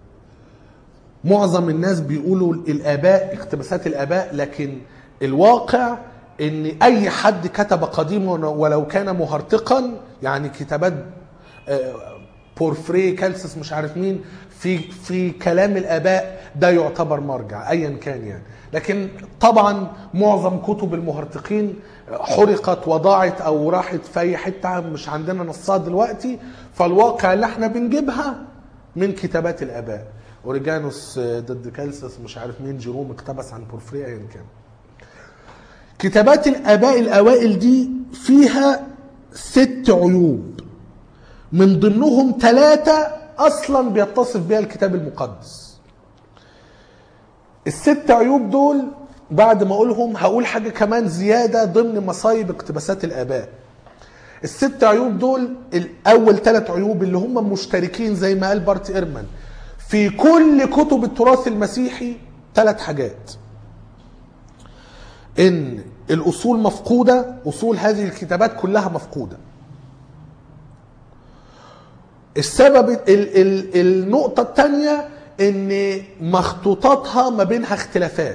معظم الناس بيقولوا الاباء اقتباسات الاباء لكن الواقع ان اي حد كتب قديما ولو كان مهرطقا يعني كتابات آه، بورفري كالسس مش عارف مين في في كلام الاباء ده يعتبر مرجع ايا كان يعني لكن طبعا معظم كتب المهرطقين حرقت وضاعت او راحت في اي حته مش عندنا نصات دلوقتي فالواقع اللي احنا بنجيبها من كتابات الاباء اوريجانوس ضد كالسس مش عارف مين جيروم اقتبس عن بورفري ايا كان كتابات الاباء الاوائل دي فيها ست عيوب من ضمنهم ثلاثة أصلا بيتصف بها الكتاب المقدس الست عيوب دول بعد ما أقولهم هقول حاجة كمان زيادة ضمن مصايب اقتباسات الآباء الست عيوب دول الأول ثلاث عيوب اللي هم مشتركين زي ما قال بارت إيرمان في كل كتب التراث المسيحي ثلاث حاجات إن الأصول مفقودة أصول هذه الكتابات كلها مفقودة السبب ال ال النقطة الثانية ان مخطوطاتها ما بينها اختلافات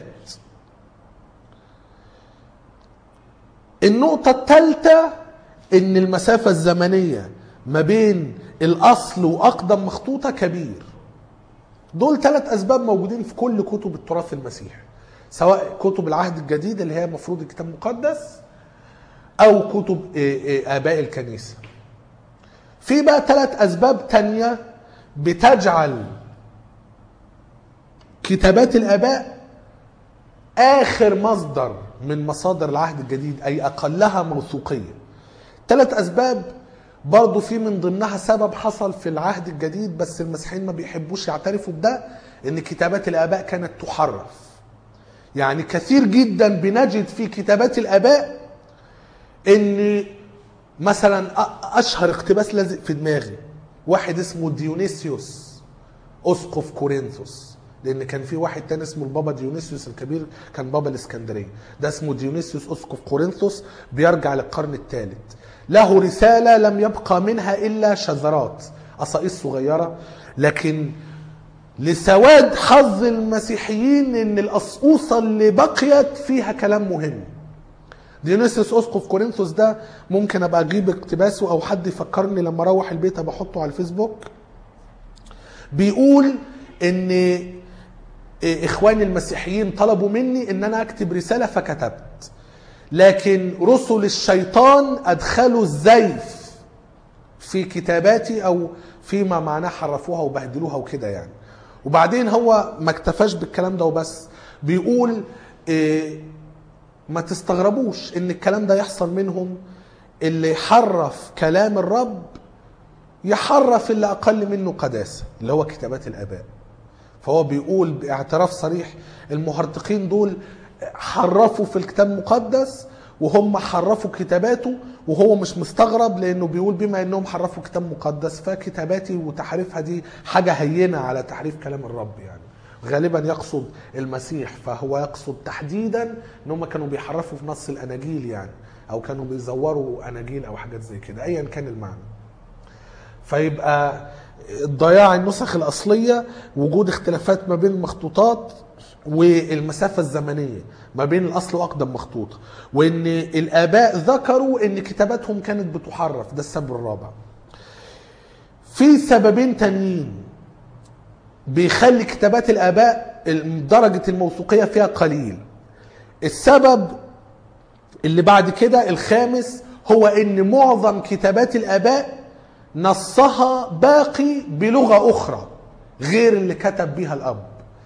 النقطة الثالثة ان المسافة الزمنية ما بين الاصل واقدم مخطوطة كبير دول ثلاث اسباب موجودين في كل كتب التراث المسيحي سواء كتب العهد الجديد اللي هي مفروض الكتاب المقدس او كتب إيه إيه اباء الكنيسه في بقى ثلاث اسباب تانية بتجعل كتابات الاباء اخر مصدر من مصادر العهد الجديد اي اقلها موثوقيه ثلاث اسباب برضو في من ضمنها سبب حصل في العهد الجديد بس المسيحيين ما بيحبوش يعترفوا بده ان كتابات الاباء كانت تحرف يعني كثير جدا بنجد في كتابات الاباء ان مثلا أ- اشهر اقتباس لازق في دماغي واحد اسمه ديونيسيوس اسقف كورنثوس لان كان في واحد تاني اسمه البابا ديونيسيوس الكبير كان بابا الاسكندريه ده اسمه ديونيسيوس اسقف كورنثوس بيرجع للقرن الثالث له رساله لم يبقى منها الا شذرات قصائص صغيره لكن لسواد حظ المسيحيين ان القصقوصه اللي بقيت فيها كلام مهم ديونيسيوس اسقف كورنثوس ده ممكن ابقى اجيب اقتباسه او حد يفكرني لما اروح البيت ابقى احطه على الفيسبوك بيقول ان اخواني المسيحيين طلبوا مني ان انا اكتب رساله فكتبت لكن رسل الشيطان ادخلوا الزيف في كتاباتي او فيما معناه حرفوها وبهدلوها وكده يعني وبعدين هو ما اكتفاش بالكلام ده وبس بيقول إيه ما تستغربوش ان الكلام ده يحصل منهم اللي يحرف كلام الرب يحرف اللي اقل منه قداسه اللي هو كتابات الاباء فهو بيقول باعتراف صريح المهرطقين دول حرفوا في الكتاب المقدس وهم حرفوا كتاباته وهو مش مستغرب لانه بيقول بما انهم حرفوا كتاب مقدس فكتاباتي وتحريفها دي حاجه هينه على تحريف كلام الرب يعني غالبا يقصد المسيح فهو يقصد تحديدا ان هم كانوا بيحرفوا في نص الاناجيل يعني او كانوا بيزوروا اناجيل او حاجات زي كده ايا كان المعنى فيبقى ضياع النسخ الاصليه وجود اختلافات ما بين المخطوطات والمسافه الزمنيه ما بين الاصل واقدم مخطوطه وان الاباء ذكروا ان كتاباتهم كانت بتحرف ده السبب الرابع في سببين تانيين بيخلي كتابات الاباء درجه الموثوقيه فيها قليل السبب اللي بعد كده الخامس هو ان معظم كتابات الاباء نصها باقي بلغه اخرى غير اللي كتب بيها الاب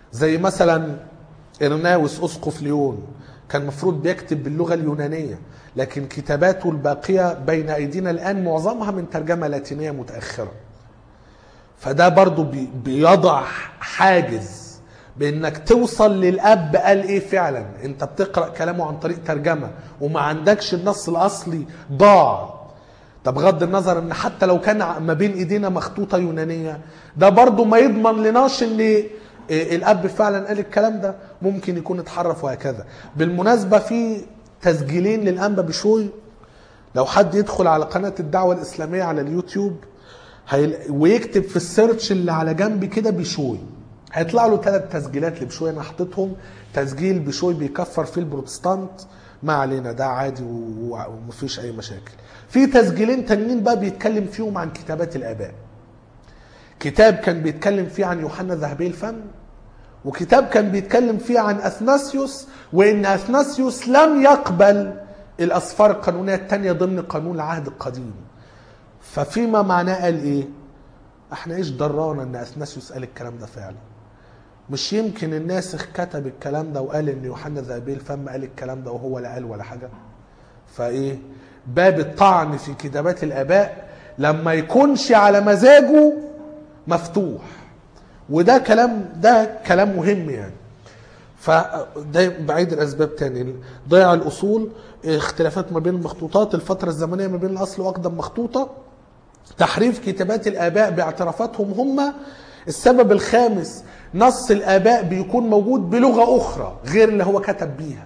زي مثلا إرناوس أسقف ليون كان المفروض بيكتب باللغة اليونانية لكن كتاباته الباقية بين أيدينا الآن معظمها من ترجمة لاتينية متأخرة فده برضو بي- بيضع حاجز بانك توصل للاب قال ايه فعلا انت بتقرا كلامه عن طريق ترجمه وما عندكش النص الاصلي ضاع طب بغض النظر ان حتى لو كان ع- ما بين ايدينا مخطوطه يونانيه ده برضو ما يضمن لناش ان إيه الاب فعلا قال الكلام ده ممكن يكون اتحرف وهكذا بالمناسبه في تسجيلين للانبا بشوي لو حد يدخل على قناه الدعوه الاسلاميه على اليوتيوب هيل... ويكتب في السيرش اللي على جنب كده بشوي هيطلع له ثلاث تسجيلات لبشوي انا حطيتهم تسجيل بشوي بيكفر فيه البروتستانت ما علينا ده عادي و- و- ومفيش اي مشاكل في تسجيلين تانيين بقى بيتكلم فيهم عن كتابات الاباء كتاب كان بيتكلم فيه عن يوحنا ذهبي الفم وكتاب كان بيتكلم فيه عن اثناسيوس وان اثناسيوس لم يقبل الاسفار القانونيه الثانيه ضمن قانون العهد القديم ففيما معناه قال ايه احنا ايش درانا ان اثناسيوس قال الكلام ده فعلا مش يمكن الناسخ كتب الكلام ده وقال ان يوحنا ذهبي الفم قال الكلام ده وهو لا قال ولا حاجه فايه باب الطعن في كتابات الاباء لما يكونش على مزاجه مفتوح وده كلام ده كلام مهم يعني فده بعيد الاسباب تاني ضياع الاصول اختلافات ما بين المخطوطات الفتره الزمنيه ما بين الاصل واقدم مخطوطه تحريف كتابات الاباء باعترافاتهم هم السبب الخامس نص الاباء بيكون موجود بلغه اخرى غير اللي هو كتب بيها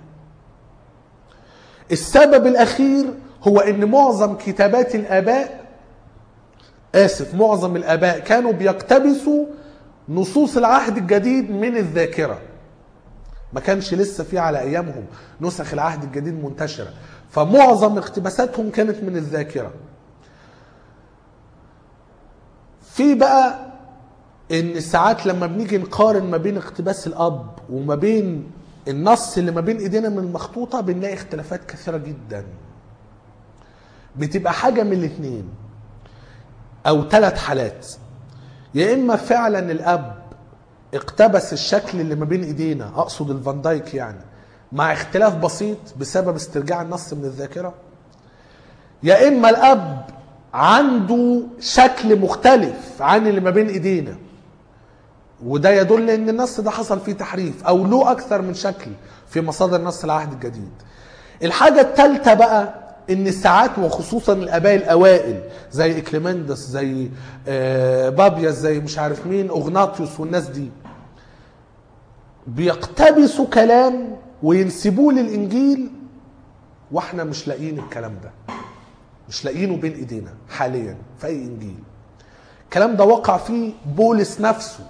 السبب الاخير هو ان معظم كتابات الاباء اسف معظم الاباء كانوا بيقتبسوا نصوص العهد الجديد من الذاكره ما كانش لسه في على ايامهم نسخ العهد الجديد منتشره فمعظم اقتباساتهم كانت من الذاكره في بقى ان ساعات لما بنيجي نقارن ما بين اقتباس الاب وما بين النص اللي ما بين ايدينا من المخطوطه بنلاقي اختلافات كثيره جدا بتبقى حاجه من الاثنين او ثلاث حالات يا اما فعلا الاب اقتبس الشكل اللي ما بين ايدينا اقصد الفان دايك يعني مع اختلاف بسيط بسبب استرجاع النص من الذاكره يا اما الاب عنده شكل مختلف عن اللي ما بين ايدينا وده يدل ان النص ده حصل فيه تحريف او له اكثر من شكل في مصادر نص العهد الجديد الحاجه الثالثه بقى ان ساعات وخصوصا الاباء الاوائل زي اكليمندس زي آه، بابياس زي مش عارف مين اغناطيوس والناس دي بيقتبسوا كلام وينسبوه للانجيل واحنا مش لاقيين الكلام ده مش لاقيينه بين ايدينا حاليا في اي انجيل الكلام ده وقع فيه بولس نفسه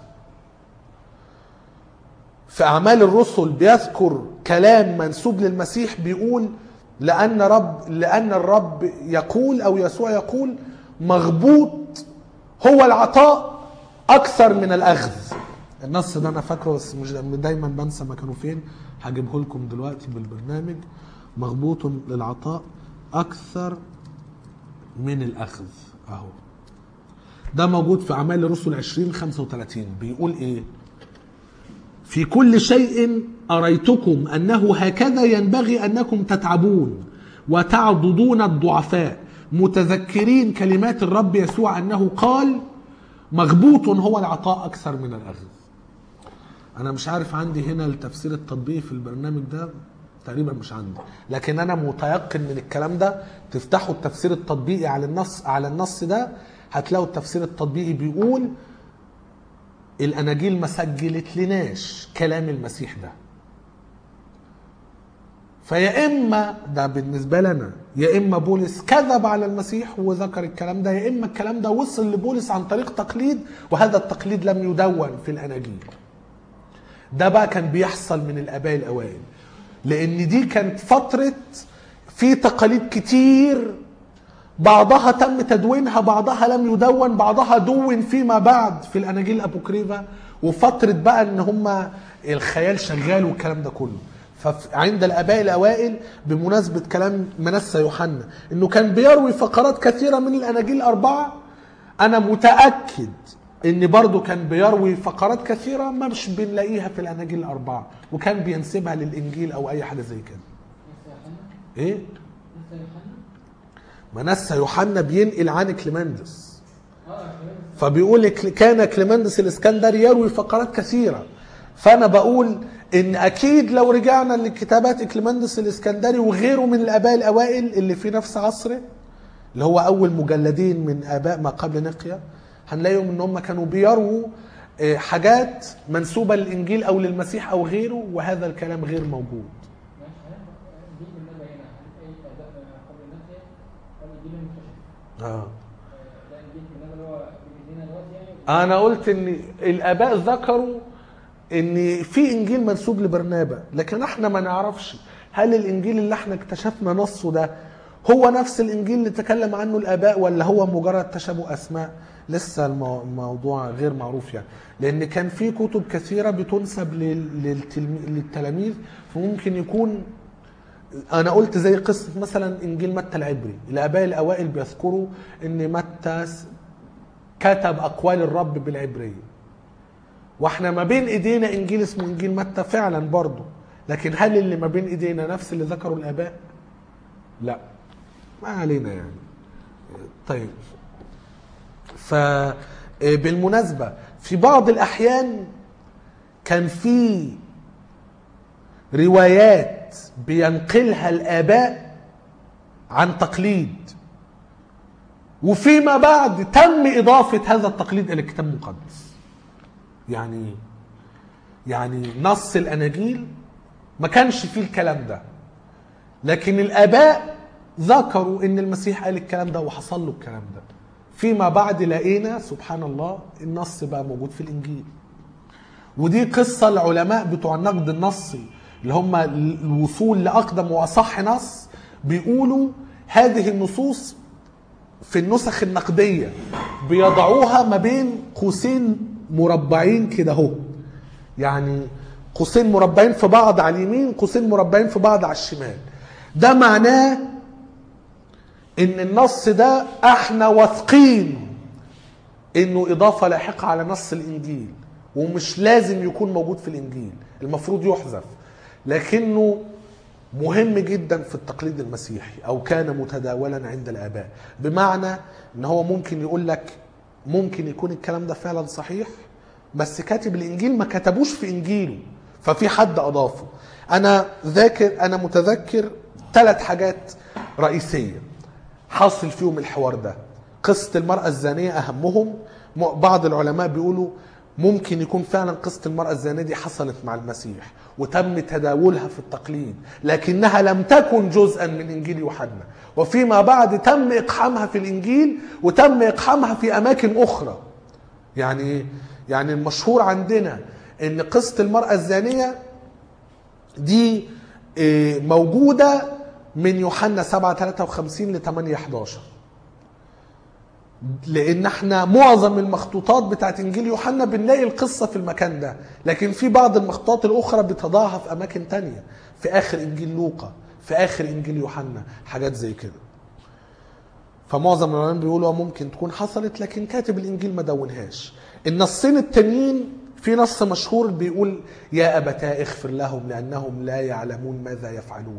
في اعمال الرسل بيذكر كلام منسوب للمسيح بيقول لان رب لان الرب يقول او يسوع يقول مغبوط هو العطاء اكثر من الاخذ النص ده انا فاكره بس مش دايما بنسى مكانه فين هجيبه لكم دلوقتي بالبرنامج مغبوط للعطاء اكثر من الاخذ اهو ده موجود في اعمال الرسل 20 35 بيقول ايه في كل شيء أريتكم أنه هكذا ينبغي أنكم تتعبون وتعضدون الضعفاء متذكرين كلمات الرب يسوع أنه قال مغبوط هو العطاء أكثر من الأخذ أنا مش عارف عندي هنا التفسير التطبيقي في البرنامج ده تقريبا مش عندي لكن أنا متيقن من الكلام ده تفتحوا التفسير التطبيقي على النص على النص ده هتلاقوا التفسير التطبيقي بيقول الاناجيل ما سجلت لناش كلام المسيح ده فيا اما ده بالنسبه لنا يا اما بولس كذب على المسيح وذكر الكلام ده يا اما الكلام ده وصل لبولس عن طريق تقليد وهذا التقليد لم يدون في الاناجيل ده بقى كان بيحصل من الاباء الاوائل لان دي كانت فتره في تقاليد كتير بعضها تم تدوينها بعضها لم يدون بعضها دون فيما بعد في الاناجيل الابوكريفا وفتره بقى ان هم الخيال شغال والكلام ده كله فعند الاباء الاوائل بمناسبه كلام منسى يوحنا انه كان بيروي فقرات كثيره من الاناجيل الاربعه انا متاكد ان برضه كان بيروي فقرات كثيره ما مش بنلاقيها في الاناجيل الاربعه وكان بينسبها للانجيل او اي حاجه زي كده لسه يوحنا ايه لسه يوحنا منسى يوحنا بينقل عن كليمندس اه كمان فبيقول كل- كان كليمندس الاسكندري يروي فقرات كثيره فانا بقول ان اكيد لو رجعنا لكتابات كليمندس الاسكندري وغيره من الاباء الاوائل اللي في نفس عصره اللي هو اول مجلدين من اباء ما قبل نقيا هنلاقيهم ان هم كانوا بيرووا آه، حاجات منسوبه للانجيل او للمسيح او غيره وهذا الكلام غير موجود ماشي هل دي بالنسبه هنا هل اي اداء قبل النقيه ولا دي المكتشف؟ اه ده الجيل بالنسبه اللي هو بيدينا دلوقتي يعني انا قلت ان الاباء ذكروا ان في انجيل منسوب لبرنابا لكن احنا ما نعرفش هل الانجيل اللي احنا اكتشفنا نصه ده هو نفس الانجيل اللي تكلم عنه الاباء ولا هو مجرد تشابه اسماء لسه المو- الموضوع غير معروف يعني لان كان في كتب كثيره بتنسب لل- للتلمي- للتلاميذ فممكن يكون انا قلت زي قصه مثلا انجيل متى العبري الاباء الاوائل بيذكروا ان متى س- كتب اقوال الرب بالعبريه واحنا ما بين ايدينا انجيل اسمه انجيل متى فعلا برضه لكن هل اللي ما بين ايدينا نفس اللي ذكره الاباء لا ما علينا يعني طيب ف بالمناسبه في بعض الاحيان كان في روايات بينقلها الاباء عن تقليد وفيما بعد تم اضافه هذا التقليد الى الكتاب المقدس يعني إيه؟ يعني نص الاناجيل ما كانش فيه الكلام ده لكن الاباء ذكروا ان المسيح قال الكلام ده وحصل له الكلام ده فيما بعد لقينا سبحان الله النص بقى موجود في الانجيل ودي قصة العلماء بتوع النقد النصي اللي هم الوصول لأقدم وأصح نص بيقولوا هذه النصوص في النسخ النقدية بيضعوها ما بين قوسين مربعين كده اهو يعني قوسين مربعين في بعض على اليمين قوسين مربعين في بعض على الشمال ده معناه ان النص ده احنا واثقين انه اضافه لاحقه على نص الانجيل ومش لازم يكون موجود في الانجيل المفروض يحذف لكنه مهم جدا في التقليد المسيحي او كان متداولا عند الاباء بمعنى ان هو ممكن يقول لك ممكن يكون الكلام ده فعلا صحيح بس كاتب الانجيل ما كتبوش في انجيله ففي حد اضافه انا ذاكر انا متذكر ثلاث حاجات رئيسيه حاصل فيهم الحوار ده قصة المرأة الزانية أهمهم م- بعض العلماء بيقولوا ممكن يكون فعلا قصة المرأة الزانية دي حصلت مع المسيح وتم تداولها في التقليد لكنها لم تكن جزءا من إنجيل يوحنا وفيما بعد تم إقحامها في الإنجيل وتم إقحامها في أماكن أخرى يعني إيه؟ يعني المشهور عندنا ان قصه المراه الزانيه دي إيه، موجوده من يوحنا 7 53 ل 8 11 لان احنا معظم المخطوطات بتاعت انجيل يوحنا بنلاقي القصه في المكان ده لكن في بعض المخطوطات الاخرى بتضعها في اماكن تانية في اخر انجيل لوقا في اخر انجيل يوحنا حاجات زي كده فمعظم العلماء بيقولوا آه ممكن تكون حصلت لكن كاتب الانجيل ما دونهاش النصين التانيين في نص مشهور بيقول يا ابتاه اغفر لهم لانهم لا يعلمون ماذا يفعلون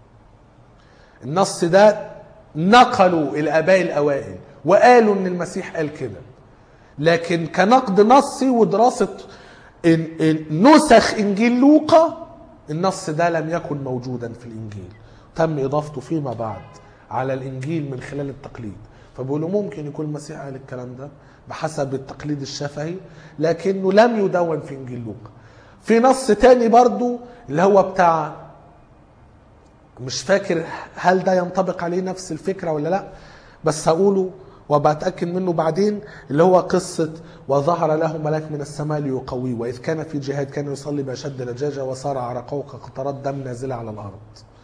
النص ده نقلوا الاباء الاوائل وقالوا ان المسيح قال كده لكن كنقد نصي ودراسه ال- ال- نسخ انجيل لوقا النص ده لم يكن موجودا في الانجيل تم اضافته فيما بعد على الانجيل من خلال التقليد فبيقولوا ممكن يكون المسيح قال الكلام ده بحسب التقليد الشفهي لكنه لم يدون في انجيل لوقا في نص تاني برضو اللي هو بتاع مش فاكر هل ده ينطبق عليه نفس الفكره ولا لا بس هقوله وبتاكد منه بعدين اللي هو قصه وظهر له ملاك من السماء ليقويه واذ كان في جهاد كان يصلي باشد لجاجه وصار عرقه كقطرات دم نازله على الارض.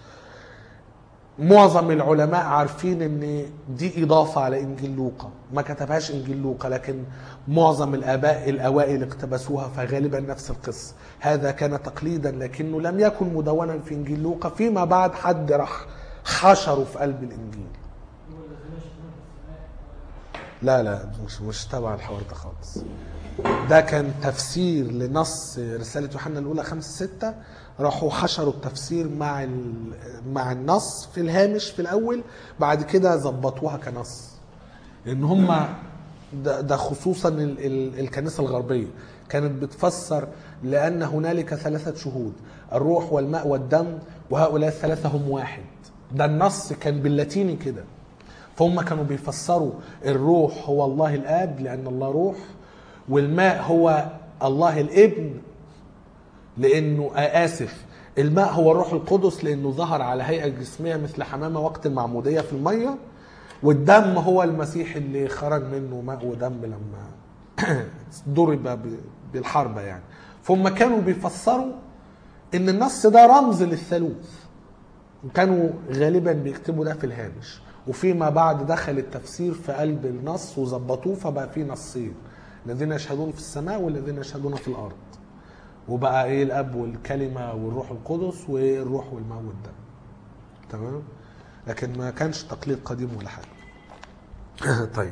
معظم العلماء عارفين ان دي اضافه على انجيل لوقا ما كتبهاش انجيل لوقا لكن معظم الاباء الاوائل اقتبسوها فغالبا نفس القصه هذا كان تقليدا لكنه لم يكن مدونا في انجيل لوقا فيما بعد حد راح حشره في قلب الانجيل لا لا مش مش تبع الحوار ده خالص ده كان تفسير لنص رسالة يوحنا الأولى خمسة ستة راحوا حشروا التفسير مع ال- مع النص في الهامش في الأول بعد كده ظبطوها كنص لأن هم ده, ده خصوصا ال ال الكنيسة الغربية كانت بتفسر لأن هنالك ثلاثة شهود الروح والماء والدم وهؤلاء الثلاثة هم واحد ده النص كان باللاتيني كده فهم كانوا بيفسروا الروح هو الله الاب لان الله روح والماء هو الله الابن لانه آه اسف الماء هو الروح القدس لانه ظهر على هيئه جسميه مثل حمامه وقت المعموديه في الميه والدم هو المسيح اللي خرج منه ماء ودم لما ضرب ب- بالحربه يعني فهم كانوا بيفسروا ان النص ده رمز للثالوث وكانوا غالبا بيكتبوا ده في الهامش وفيما بعد دخل التفسير في قلب النص وظبطوه فبقى فيه نصين الذين يشهدون في السماء والذين يشهدون في الارض وبقى ايه الاب والكلمه والروح القدس والروح والماء والدم تمام لكن ما كانش تقليد قديم ولا حاجه طيب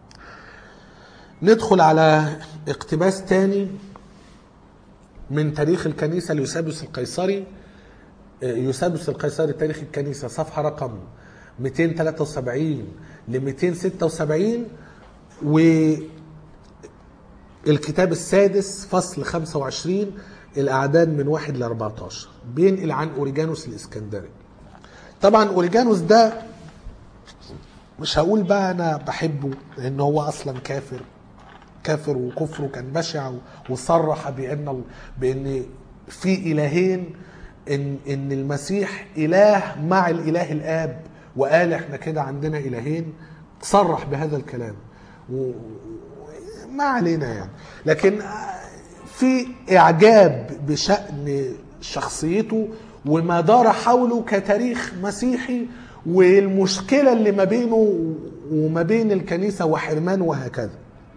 ندخل على اقتباس تاني من تاريخ الكنيسه ليوسابيوس القيصري يوسابيوس القيصري تاريخ الكنيسة صفحة رقم 273 ل 276 والكتاب السادس فصل 25 الأعداد من 1 ل 14 بينقل عن أوريجانوس الإسكندري طبعا أوريجانوس ده مش هقول بقى أنا بحبه لأن هو أصلا كافر كافر وكفره كان بشع وصرح بأن بأن في إلهين ان ان المسيح اله مع الاله الاب وقال احنا كده عندنا الهين صرح بهذا الكلام و- ما علينا يعني لكن في اعجاب بشان شخصيته وما دار حوله كتاريخ مسيحي والمشكله اللي ما بينه وما بين الكنيسه وحرمان وهكذا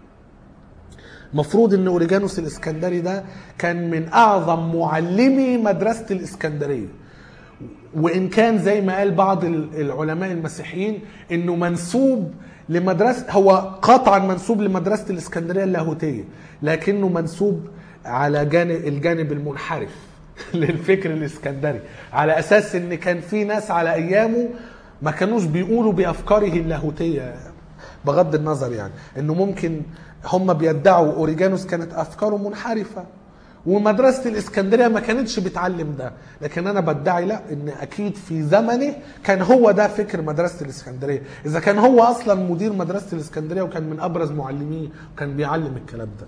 مفروض ان اوريجانوس الاسكندري ده كان من اعظم معلمي مدرسه الاسكندريه وان كان زي ما قال بعض ال- العلماء المسيحيين انه منسوب لمدرسه هو قطعا منسوب لمدرسه الاسكندريه اللاهوتيه لكنه منسوب على جانب الجانب المنحرف للفكر الاسكندري على اساس ان كان في ناس على ايامه ما كانوش بيقولوا بافكاره اللاهوتيه بغض النظر يعني انه ممكن هم بيدعوا اوريجانوس كانت افكاره منحرفه ومدرسه الاسكندريه ما كانتش بتعلم ده لكن انا بدعي لا ان اكيد في زمنه كان هو ده فكر مدرسه الاسكندريه اذا كان هو اصلا مدير مدرسه الاسكندريه وكان من ابرز معلميه وكان بيعلم الكلام ده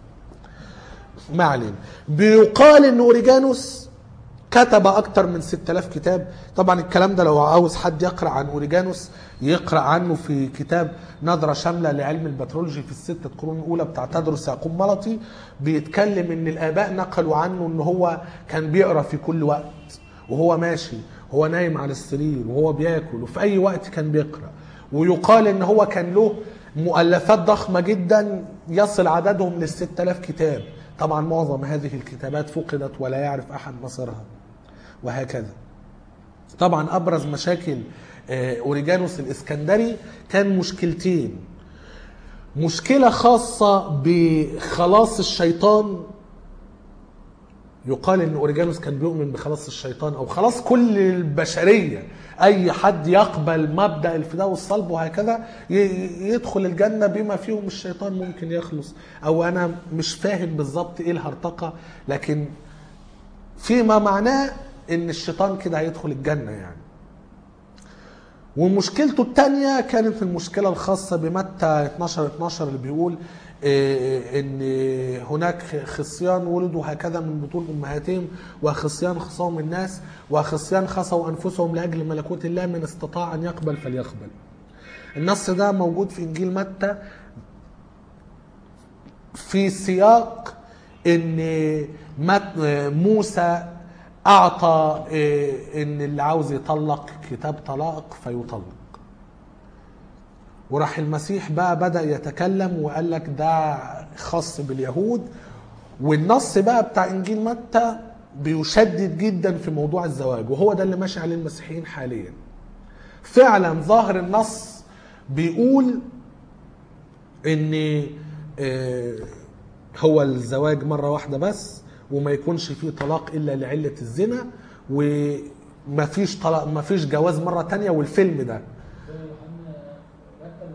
ما علينا بيقال ان اوريجانوس كتب اكتر من 6000 كتاب طبعا الكلام ده لو عاوز حد يقرا عن اوريجانوس يقرا عنه في كتاب نظره شامله لعلم البترولوجي في الستة قرون الاولى بتاع تدرس يعقوب ملطي بيتكلم ان الاباء نقلوا عنه ان هو كان بيقرا في كل وقت وهو ماشي هو نايم على السرير وهو بياكل وفي اي وقت كان بيقرا ويقال ان هو كان له مؤلفات ضخمه جدا يصل عددهم لل 6000 كتاب طبعا معظم هذه الكتابات فقدت ولا يعرف احد مصيرها وهكذا طبعا ابرز مشاكل آه، اوريجانوس الاسكندري كان مشكلتين مشكله خاصه بخلاص الشيطان يقال ان اوريجانوس كان بيؤمن بخلاص الشيطان او خلاص كل البشريه اي حد يقبل مبدا الفداء والصلب وهكذا ي- يدخل الجنه بما فيهم الشيطان ممكن يخلص او انا مش فاهم بالظبط ايه الهرطقه لكن فيما معناه ان الشيطان كده هيدخل الجنه يعني ومشكلته الثانية كانت المشكلة الخاصة بمتى 12 12 اللي بيقول إيه، ان هناك خصيان ولدوا هكذا من بطون امهاتهم وخصيان خصاهم الناس وخصيان خصوا انفسهم لاجل ملكوت الله من استطاع ان يقبل فليقبل. النص ده موجود في انجيل متى في سياق ان مت- موسى اعطى إيه، ان اللي عاوز يطلق كتاب طلاق فيطلق وراح المسيح بقى بدا يتكلم وقال لك ده خاص باليهود والنص بقى بتاع انجيل متى بيشدد جدا في موضوع الزواج وهو ده اللي ماشي عليه المسيحيين حاليا فعلا ظاهر النص بيقول ان آه، هو الزواج مره واحده بس وما يكونش فيه طلاق الا لعله الزنا وما فيش طلاق ما فيش جواز مره تانية والفيلم ده يوحنا رتب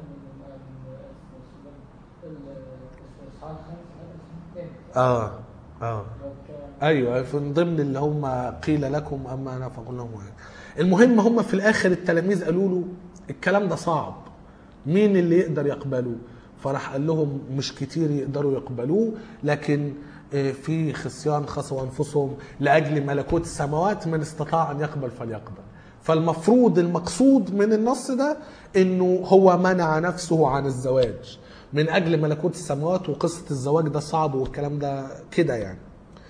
الاصحاح الخامس هذا الثاني اه اه ايوه في من ضمن اللي هم قيل لكم اما انا فقل لهم واحد. المهم هم في الاخر التلاميذ قالوا له الكلام ده صعب مين اللي يقدر يقبله فراح قال لهم مش كتير يقدروا يقبلوه لكن آه، في خصيان خصوا انفسهم لاجل ملكوت السماوات من استطاع ان يقبل فليقبل فالمفروض المقصود من النص ده انه هو منع نفسه عن الزواج من اجل ملكوت السماوات وقصه الزواج ده صعب والكلام ده كده يعني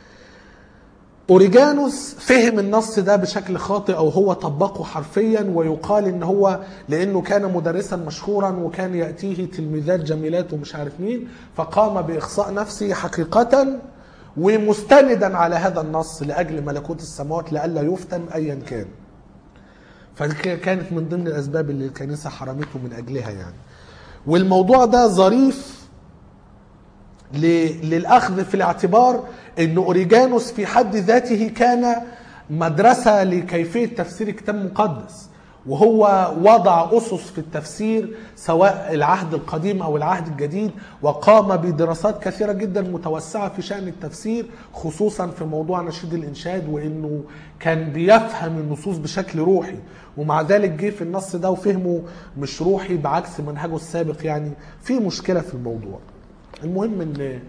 اوريجانوس فهم النص ده بشكل خاطئ او هو طبقه حرفيا ويقال ان هو لانه كان مدرسا مشهورا وكان ياتيه تلميذات جميلات ومش عارف مين فقام باخصاء نفسه حقيقه ومستندا على هذا النص لاجل ملكوت السماوات لئلا يفتن ايا كان فكانت من ضمن الاسباب اللي الكنيسه حرمته من اجلها يعني والموضوع ده ظريف ل- للاخذ في الاعتبار ان اوريجانوس في حد ذاته كان مدرسه لكيفيه تفسير الكتاب المقدس وهو وضع اسس في التفسير سواء العهد القديم او العهد الجديد وقام بدراسات كثيره جدا متوسعه في شان التفسير خصوصا في موضوع نشيد الانشاد وانه كان بيفهم النصوص بشكل روحي ومع ذلك جه في النص ده وفهمه مش روحي بعكس منهجه السابق يعني في مشكله في الموضوع المهم ان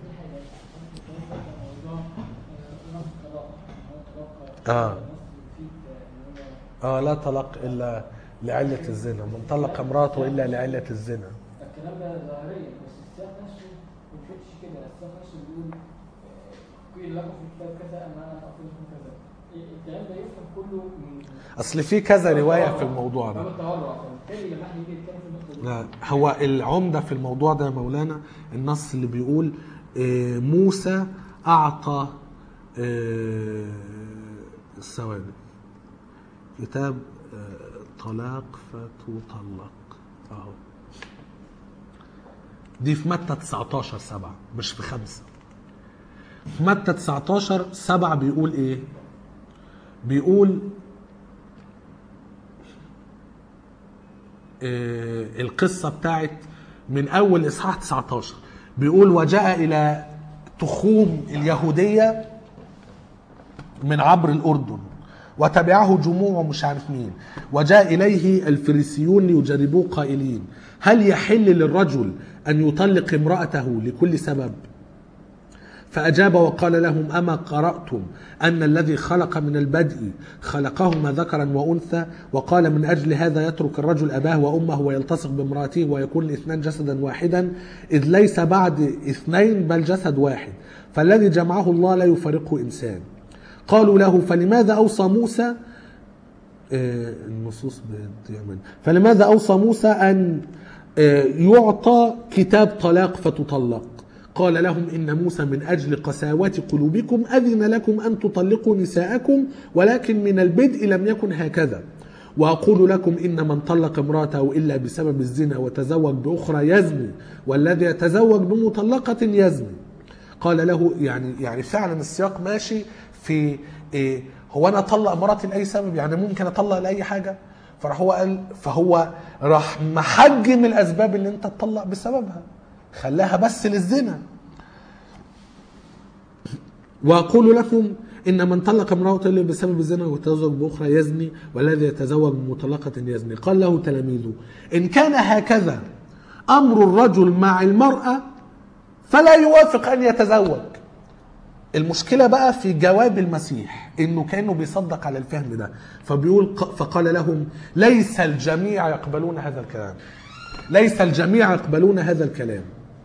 آه. اه لا طلاق الا لعله الزنا من طلق امراته الا لعله الزنا الكلام ده ظاهريا بس السياق نفسه ما بيقولش كده السياق نفسه بيقول آه، قيل لكم في الكتاب كذا اما انا اقول لكم كذا إيه، الكلام ده يفهم كله من اصل في كذا روايه في الموضوع ده ده التورع فبالتالي لما احنا نيجي نتكلم في النقطه دي لا هو العمده في الموضوع ده يا مولانا النص اللي بيقول آه، موسى اعطى آه، الثواني كتاب آه، طلاق فتطلق اهو دي في متى 19 7 مش في خمسة في متى 19 7 بيقول ايه بيقول آه، القصه بتاعت من اول اصحاح 19 بيقول وجاء الى تخوم اليهوديه من عبر الاردن وتبعه جموع مش عارف مين وجاء اليه الفريسيون ليجربوه قائلين هل يحل للرجل ان يطلق امراته لكل سبب فأجاب وقال لهم أما قرأتم أن الذي خلق من البدء خلقهما ذكرا وأنثى وقال من أجل هذا يترك الرجل أباه وأمه ويلتصق بامرأته ويكون الاثنان جسدا واحدا إذ ليس بعد اثنين بل جسد واحد فالذي جمعه الله لا يفارقه إنسان قالوا له فلماذا أوصى موسى آه، النصوص بتضيع مني. فلماذا أوصى موسى أن آه، يعطى كتاب طلاق فتطلق قال لهم إن موسى من أجل قساوة قلوبكم أذن لكم أن تطلقوا نساءكم ولكن من البدء لم يكن هكذا وأقول لكم إن من طلق امرأته إلا بسبب الزنا وتزوج بأخرى يزني والذي يتزوج بمطلقة يزني قال له يعني يعني فعلا السياق ماشي في إيه هو انا اطلق مراتي لاي سبب يعني ممكن اطلق لاي حاجه فراح هو قال فهو راح محجم الاسباب اللي انت تطلق بسببها خلاها بس للزنا واقول لكم ان من طلق امراته الا بسبب الزنا وتزوج باخرى يزني والذي يتزوج بمطلقه يزني قال له تلاميذه ان كان هكذا امر الرجل مع المراه فلا يوافق ان يتزوج المشكله بقى في جواب المسيح انه كانه بيصدق على الفهم ده فبيقول فقال لهم ليس الجميع يقبلون هذا الكلام ليس الجميع يقبلون هذا الكلام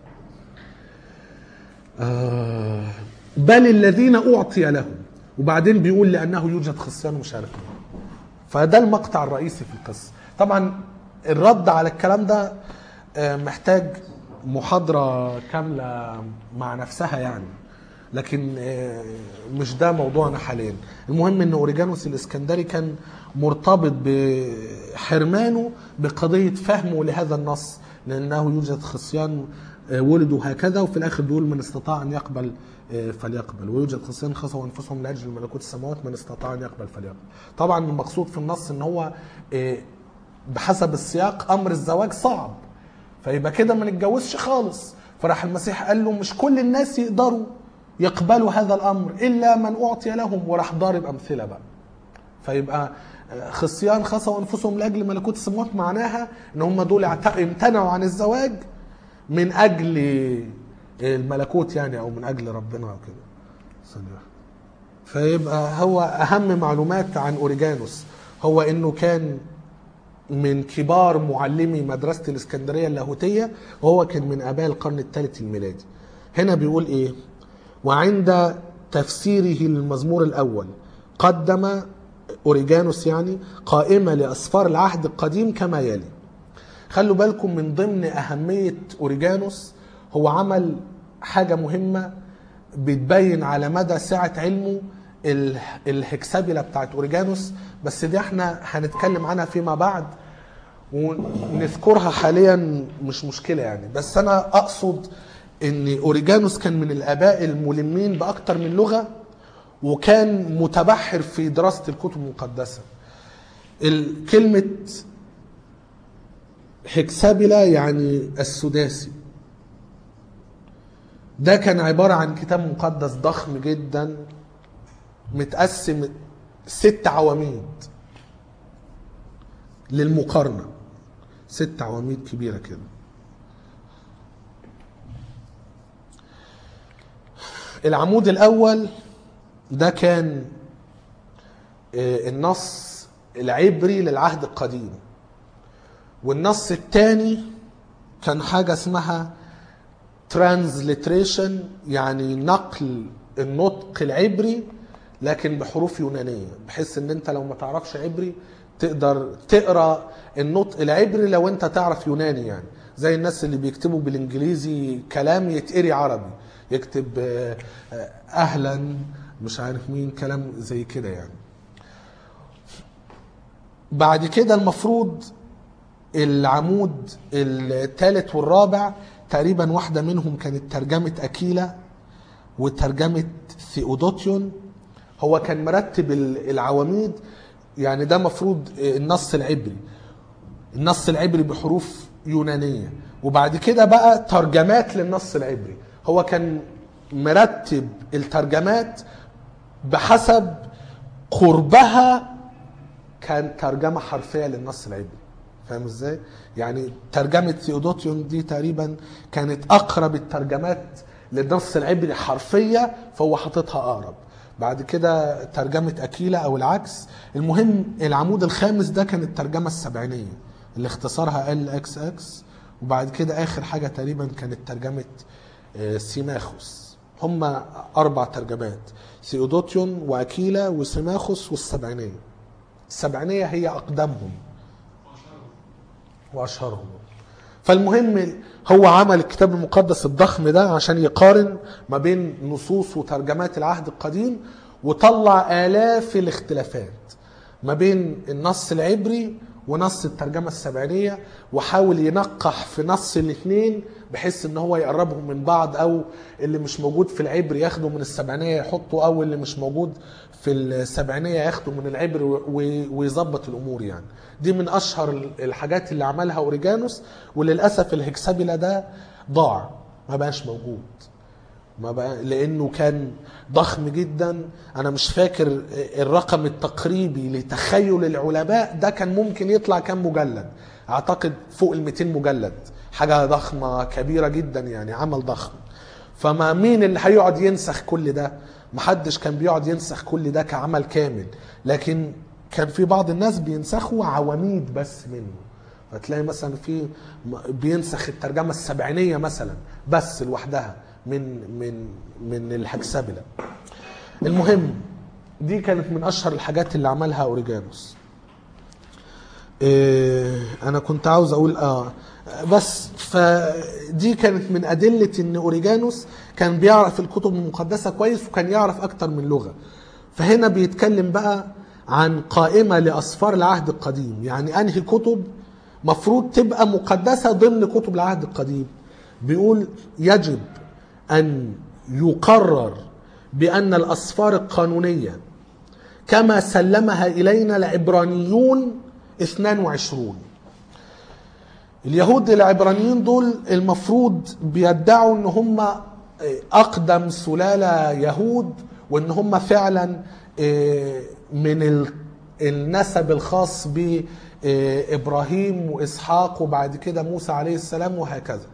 آه بل الذين اعطي لهم وبعدين بيقول لانه يوجد خصيان ومش عارف ايه فده المقطع الرئيسي في القصه طبعا الرد على الكلام ده آه، محتاج محاضره كامله مع نفسها يعني لكن آه، مش ده موضوعنا حاليا المهم ان اوريجانوس الاسكندري كان مرتبط بحرمانه بقضيه فهمه لهذا النص لانه يوجد خصيان آه، ولدوا هكذا وفي الاخر بيقول من استطاع ان يقبل آه، فليقبل ويوجد خصيان خصوا انفسهم لاجل ملكوت السماوات من استطاع ان يقبل فليقبل طبعا المقصود في النص ان هو آه، بحسب السياق امر الزواج صعب فيبقى كده ما نتجوزش خالص فراح المسيح قال له مش كل الناس يقدروا يقبلوا هذا الامر الا من اعطي لهم وراح ضارب امثله بقى فيبقى خصيان خصوا انفسهم لاجل ملكوت السماوات معناها ان هم دول اعت- امتنعوا عن الزواج من اجل الملكوت يعني او من اجل ربنا او كده ثانية واحدة. فيبقى هو اهم معلومات عن اوريجانوس هو انه كان من كبار معلمي مدرسة الإسكندرية اللاهوتية وهو كان من آباء القرن الثالث الميلادي هنا بيقول إيه وعند تفسيره للمزمور الأول قدم أوريجانوس يعني قائمة لأسفار العهد القديم كما يلي خلوا بالكم من ضمن أهمية أوريجانوس هو عمل حاجة مهمة بتبين على مدى سعة علمه ال- الهكسابيلا بتاعت أوريجانوس بس دي احنا هنتكلم عنها فيما بعد ونذكرها حاليا مش مشكلة يعني بس أنا أقصد إن أوريجانوس كان من الآباء الملمين بأكتر من لغة وكان متبحر في دراسة الكتب المقدسة ال- كلمة هكسابيلا يعني السداسي ده كان عبارة عن كتاب مقدس ضخم جدا متقسم ست عواميد للمقارنة ست عواميد كبيرة كده العمود الأول ده كان آه، النص العبري للعهد القديم والنص الثاني كان حاجة اسمها ترانزليتريشن يعني نقل النطق العبري لكن بحروف يونانية بحيث ان انت لو ما تعرفش عبري تقدر تقرا النطق العبري لو انت تعرف يوناني يعني زي الناس اللي بيكتبوا بالانجليزي كلام يتقري عربي يكتب آه، آه، اهلا مش عارف مين كلام زي كده يعني بعد كده المفروض العمود الثالث والرابع تقريبا واحدة منهم كانت ترجمة أكيلا وترجمة ثيودوتيون هو كان مرتب ال- العواميد يعني ده مفروض النص العبري النص العبري بحروف يونانية وبعد كده بقى ترجمات للنص العبري هو كان مرتب الترجمات بحسب قربها كان ترجمة حرفية للنص العبري فاهم ازاي؟ يعني ترجمة ثيودوتيون دي تقريبا كانت أقرب الترجمات للنص العبري حرفية فهو حاططها أقرب بعد كده ترجمة أكيلا أو العكس المهم العمود الخامس ده كانت الترجمة السبعينية اللي اختصارها ال اكس اكس وبعد كده آخر حاجة تقريبا كانت ترجمة آه، سيماخوس هم أربع ترجمات ثيودوتيون وأكيلا وسيماخوس والسبعينية السبعينية هي أقدمهم واشهرهم فالمهم هو عمل الكتاب المقدس الضخم ده عشان يقارن ما بين نصوص وترجمات العهد القديم وطلع آلاف الاختلافات ما بين النص العبري ونص الترجمة السبعينية وحاول ينقح في نص الاثنين بحيث ان هو يقربهم من بعض او اللي مش موجود في العبري ياخده من السبعينية يحطه او اللي مش موجود في السبعينية ياخده من العبري و- ويظبط الامور يعني دي من اشهر الحاجات اللي عملها اوريجانوس وللاسف الهكسابيلا ده ضاع ما بقاش موجود ما بقى لانه كان ضخم جدا انا مش فاكر الرقم التقريبي لتخيل العلماء ده كان ممكن يطلع كام مجلد اعتقد فوق ال 200 مجلد حاجه ضخمه كبيره جدا يعني عمل ضخم فما مين اللي هيقعد ينسخ كل ده محدش كان بيقعد ينسخ كل ده كعمل كامل لكن كان في بعض الناس بينسخوا عواميد بس منه فتلاقي مثلا في بينسخ الترجمه السبعينيه مثلا بس لوحدها من من من الهكسابيلا المهم دي كانت من اشهر الحاجات اللي عملها اوريجانوس إيه انا كنت عاوز اقول اه بس فدي كانت من ادله ان اوريجانوس كان بيعرف الكتب المقدسه كويس وكان يعرف اكتر من لغه فهنا بيتكلم بقى عن قائمه لاسفار العهد القديم يعني انهي كتب مفروض تبقى مقدسه ضمن كتب العهد القديم بيقول يجب أن يقرر بأن الأسفار القانونية كما سلمها إلينا العبرانيون 22 اليهود العبرانيين دول المفروض بيدعوا ان هم اقدم سلاله يهود وان هم فعلا آه، من ال- النسب الخاص بابراهيم واسحاق وبعد كده موسى عليه السلام وهكذا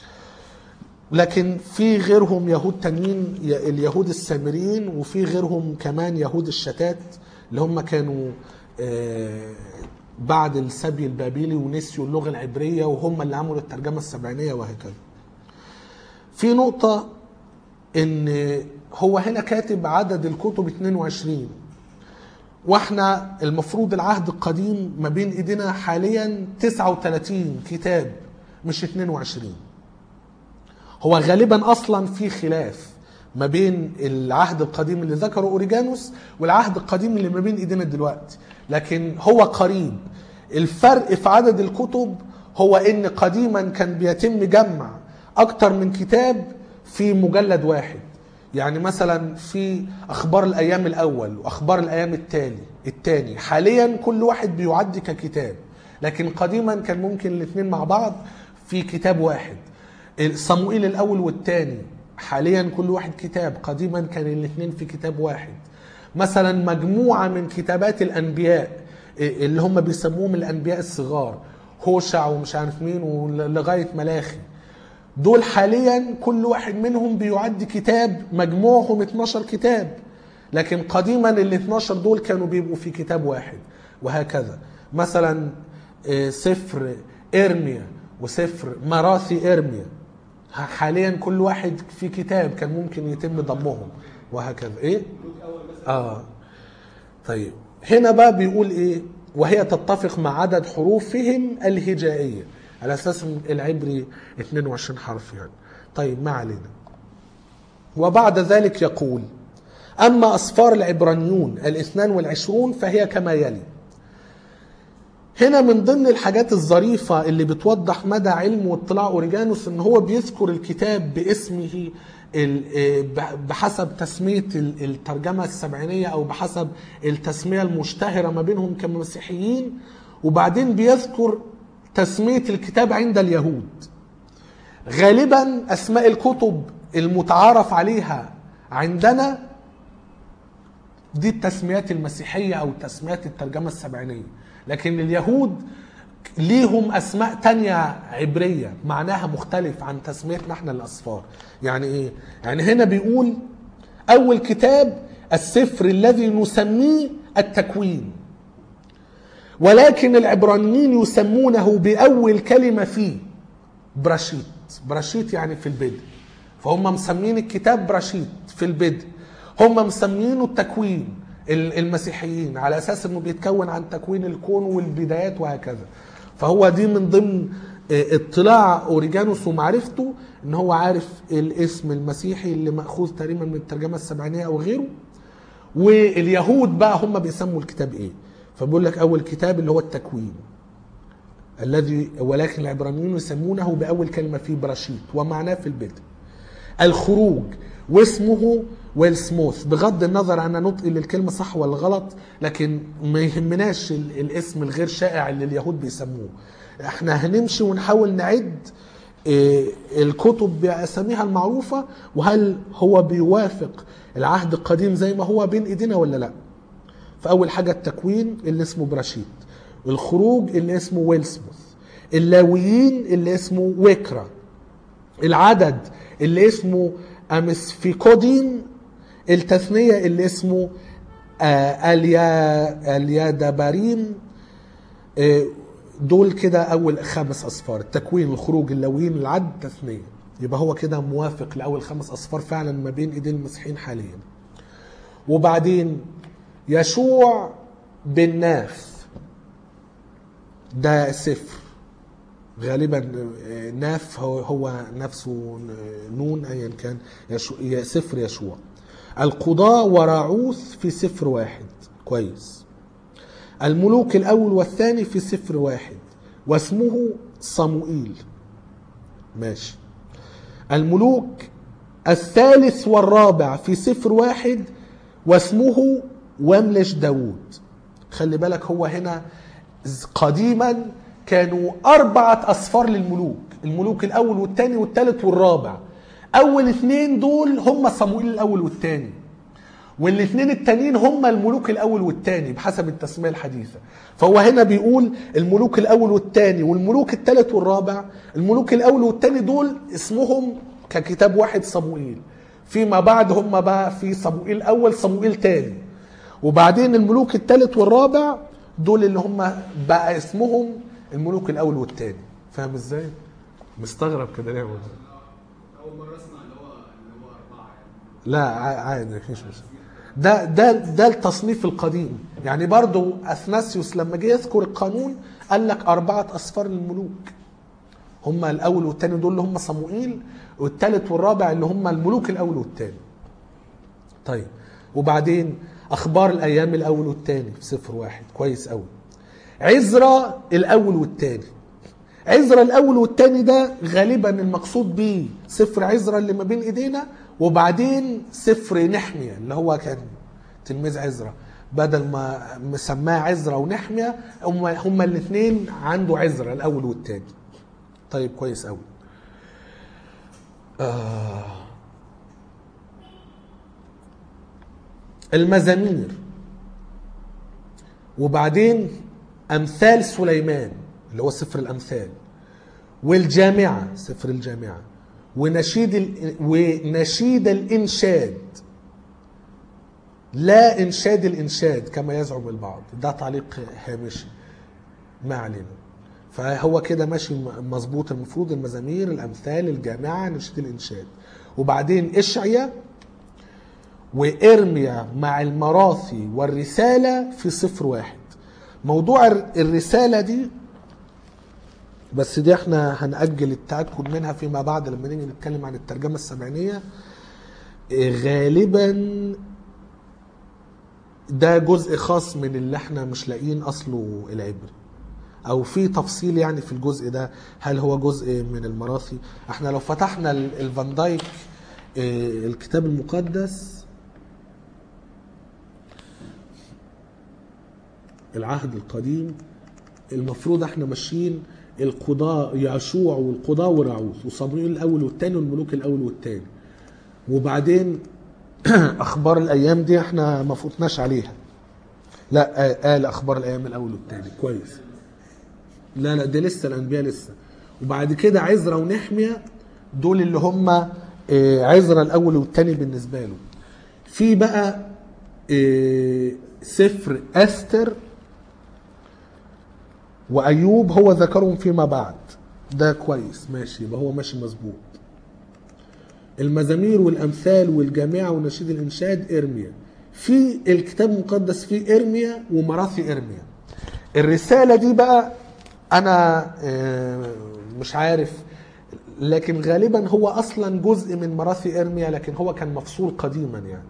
لكن في غيرهم يهود تانيين ي- اليهود السامريين وفي غيرهم كمان يهود الشتات اللي هم كانوا آه، بعد السبي البابلي ونسيوا اللغه العبريه وهم اللي عملوا الترجمه السبعينيه وهكذا. في نقطه ان هو هنا كاتب عدد الكتب 22 واحنا المفروض العهد القديم ما بين ايدينا حاليا 39 كتاب مش 22 هو غالبا اصلا في خلاف ما بين العهد القديم اللي ذكره اوريجانوس والعهد القديم اللي ما بين ايدينا دلوقتي لكن هو قريب الفرق في عدد الكتب هو ان قديما كان بيتم جمع اكتر من كتاب في مجلد واحد يعني مثلا في اخبار الايام الاول واخبار الايام التالي الثاني حاليا كل واحد بيعد ككتاب لكن قديما كان ممكن الاثنين مع بعض في كتاب واحد صموئيل الاول والثاني حاليا كل واحد كتاب قديما كان الاثنين في كتاب واحد مثلا مجموعه من كتابات الانبياء اللي هم بيسموهم الانبياء الصغار هوشع ومش عارف مين ولغايه ملاخي دول حاليا كل واحد منهم بيعد كتاب مجموعهم 12 كتاب لكن قديما ال 12 دول كانوا بيبقوا في كتاب واحد وهكذا مثلا آه، سفر ارميا وسفر مراثي ارميا حاليا كل واحد في كتاب كان ممكن يتم ضمهم وهكذا ايه اه طيب هنا بقى بيقول ايه وهي تتفق مع عدد حروفهم الهجائيه على اساس إن العبري 22 حرف يعني طيب ما علينا وبعد ذلك يقول اما اسفار العبرانيون الاثنان والعشرون فهي كما يلي هنا من ضمن الحاجات الظريفة اللي بتوضح مدى علم واطلاع أوريجانوس ان هو بيذكر الكتاب باسمه ال- آه، بحسب تسمية ال- الترجمة السبعينية أو بحسب التسمية المشتهرة ما بينهم كمسيحيين وبعدين بيذكر تسمية الكتاب عند اليهود غالبا أسماء الكتب المتعارف عليها عندنا دي التسميات المسيحية أو تسميات الترجمة السبعينية لكن اليهود ليهم أسماء تانية عبرية معناها مختلف عن تسميتنا احنا الأصفار يعني إيه؟ يعني هنا بيقول أول كتاب السفر الذي نسميه التكوين ولكن العبرانيين يسمونه بأول كلمة فيه براشيت براشيت يعني في البدء فهم مسمين الكتاب براشيت في البدء هم مسمينه التكوين ال- المسيحيين على اساس انه بيتكون عن تكوين الكون والبدايات وهكذا فهو دي من ضمن آه، اطلاع اوريجانوس ومعرفته ان هو عارف الاسم المسيحي اللي ماخوذ تقريبا من الترجمه السبعينيه او غيره واليهود بقى هم بيسموا الكتاب ايه فبيقول لك اول كتاب اللي هو التكوين الذي ولكن العبرانيون يسمونه باول كلمه فيه براشيت ومعناه في البدء الخروج واسمه ويلسموث بغض النظر عن نطقي للكلمه صح ولا غلط لكن ما يهمناش ال- الاسم الغير شائع اللي اليهود بيسموه احنا هنمشي ونحاول نعد آه، الكتب باساميها المعروفه وهل هو بيوافق العهد القديم زي ما هو بين ايدينا ولا لا فاول حاجه التكوين اللي اسمه براشيت الخروج اللي اسمه ويلسموث اللاويين اللي اسمه ويكرا العدد اللي اسمه امسفيكودين التثنية اللي اسمه آه، اليا اليادباريم آه، دول كده اول خمس اصفار التكوين الخروج اللاويين العد تثنية يبقى هو كده موافق لاول خمس اصفار فعلا ما بين ايدين المسيحيين حاليا وبعدين يشوع بن ناف ده سفر غالبا آه، ناف هو, هو نفسه نون ايا كان يشو ي- سفر يشوع القضاء وراعوث في سفر واحد كويس الملوك الاول والثاني في سفر واحد واسمه صموئيل ماشي الملوك الثالث والرابع في سفر واحد واسمه وملش داوود خلي بالك هو هنا ز- قديما كانوا أربعة أصفار للملوك الملوك الأول والثاني والثالث والرابع أول اثنين دول هم صموئيل الأول والثاني والاثنين التانيين هم الملوك الاول والثاني بحسب التسميه الحديثه فهو هنا بيقول الملوك الاول والثاني والملوك الثالث والرابع الملوك الاول والثاني دول اسمهم ككتاب واحد صموئيل فيما بعد هم بقى في صموئيل اول صموئيل ثاني وبعدين الملوك الثالث والرابع دول اللي هم بقى اسمهم الملوك الاول والثاني فاهم ازاي مستغرب كده ليه يا مولانا؟ اول مره اسمع اللي هو اللي هو اربعه يعني لا ع- عادي مفيش مشكله ده ده ده التصنيف القديم يعني برضو اثناسيوس لما جه يذكر القانون قال لك اربعه اصفار للملوك هم الاول والثاني دول اللي هم صموئيل والثالث والرابع اللي هم الملوك الاول والثاني طيب وبعدين اخبار الايام الاول والثاني في سفر واحد كويس قوي عزرا الاول والثاني عزرا الاول والثاني ده غالبا المقصود بيه سفر عزرا اللي ما بين ايدينا وبعدين سفر نحمية اللي هو كان تلميذ عزرا بدل ما مسماه عزرا ونحمية هم هما الاثنين عنده عزرا الاول والثاني طيب كويس قوي آه. المزامير وبعدين امثال سليمان اللي هو سفر الامثال والجامعه سفر الجامعه ونشيد ال... ونشيد الانشاد لا انشاد الانشاد كما يزعم البعض ده تعليق هامشي ما علينا فهو كده ماشي م- مظبوط المفروض المزامير الامثال الجامعه نشيد الانشاد وبعدين اشعيا وارميا مع المراثي والرساله في صفر واحد موضوع الر- الرساله دي بس دي احنا هنأجل التأكد منها فيما بعد لما نيجي نتكلم عن الترجمة السبعينية إيه، غالبا ده جزء خاص من اللي احنا مش لاقيين اصله العبري او في تفصيل يعني في الجزء ده هل هو جزء من المراثي احنا لو فتحنا ال- الفان دايك اه، الكتاب المقدس العهد القديم المفروض احنا ماشيين القضاء يعشوع والقضاء وراعوث وصموئيل الاول والثاني والملوك الاول والثاني وبعدين اخبار الايام دي احنا ما فوتناش عليها لا آه، قال اخبار الايام الاول والثاني كويس لا لا دي لسه الانبياء لسه وبعد كده عزرا ونحمية دول اللي هم آه، عزرا الاول والثاني بالنسبه له في بقى آه، سفر استر وايوب هو ذكرهم فيما بعد ده كويس ماشي يبقى هو ماشي مظبوط المزامير والامثال والجامعه ونشيد الانشاد ارميا في الكتاب المقدس فيه ارميا ومراثي ارميا الرساله دي بقى انا آه، مش عارف لكن غالبا هو اصلا جزء من مراثي ارميا لكن هو كان مفصول قديما يعني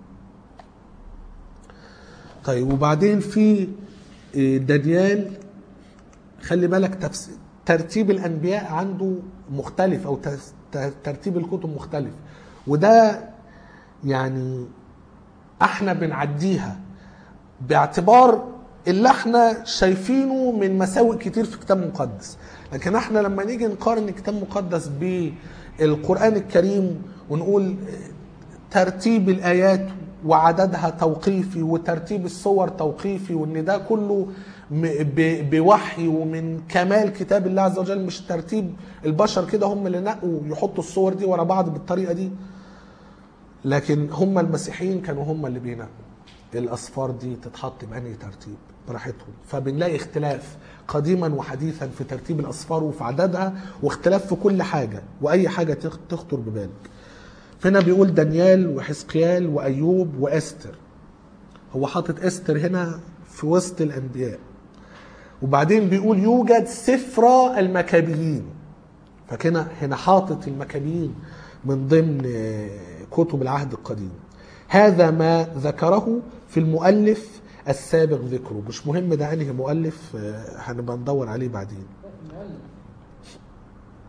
طيب وبعدين في آه، دانيال خلي بالك تفس... ترتيب الانبياء عنده مختلف او تس- ت- ترتيب الكتب مختلف وده يعني احنا بنعديها باعتبار اللي احنا شايفينه من مساوئ كتير في كتاب مقدس لكن احنا لما نيجي نقارن الكتاب المقدس بالقرآن الكريم ونقول ترتيب الآيات وعددها توقيفي وترتيب الصور توقيفي وان ده كله م- ب- بوحي ومن كمال كتاب الله عز وجل مش ترتيب البشر كده هم اللي نقوا يحطوا الصور دي ورا بعض بالطريقه دي لكن هم المسيحيين كانوا هم اللي بينقوا الاصفار دي تتحط بأنهي ترتيب براحتهم فبنلاقي اختلاف قديما وحديثا في ترتيب الاصفار وفي عددها واختلاف في كل حاجه واي حاجه تخ- تخطر ببالك هنا بيقول دانيال وحزقيال وايوب واستر هو حاطط استر هنا في وسط الانبياء وبعدين بيقول يوجد سفرى المكابيين فكنا هنا حاطط المكابيين من ضمن آه، كتب العهد القديم هذا ما ذكره في المؤلف السابق ذكره مش مهم ده انهي مؤلف آه، هنبقى ندور عليه بعدين المؤلف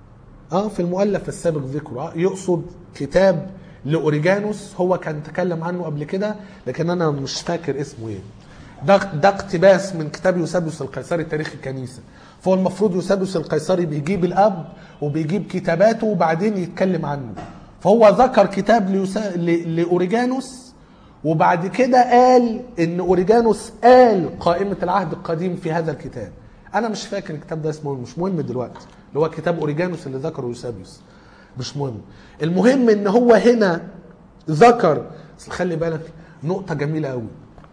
اه في المؤلف السابق ذكره آه يقصد كتاب لاوريجانوس هو كان تكلم عنه قبل كده لكن انا مش فاكر اسمه ايه ده ده اقتباس من كتاب يوسابيوس القيصري تاريخ الكنيسه فهو المفروض يوسابيوس القيصري بيجيب الاب وبيجيب كتاباته وبعدين يتكلم عنه فهو ذكر كتاب ليوسا... ل... لاوريجانوس وبعد كده قال ان اوريجانوس قال قائمه العهد القديم في هذا الكتاب انا مش فاكر الكتاب ده اسمه إيه، مش مهم دلوقتي اللي هو كتاب اوريجانوس اللي ذكره يوسابيوس مش مهم المهم ان هو هنا ذكر بس خلي بالك نقطه جميله قوي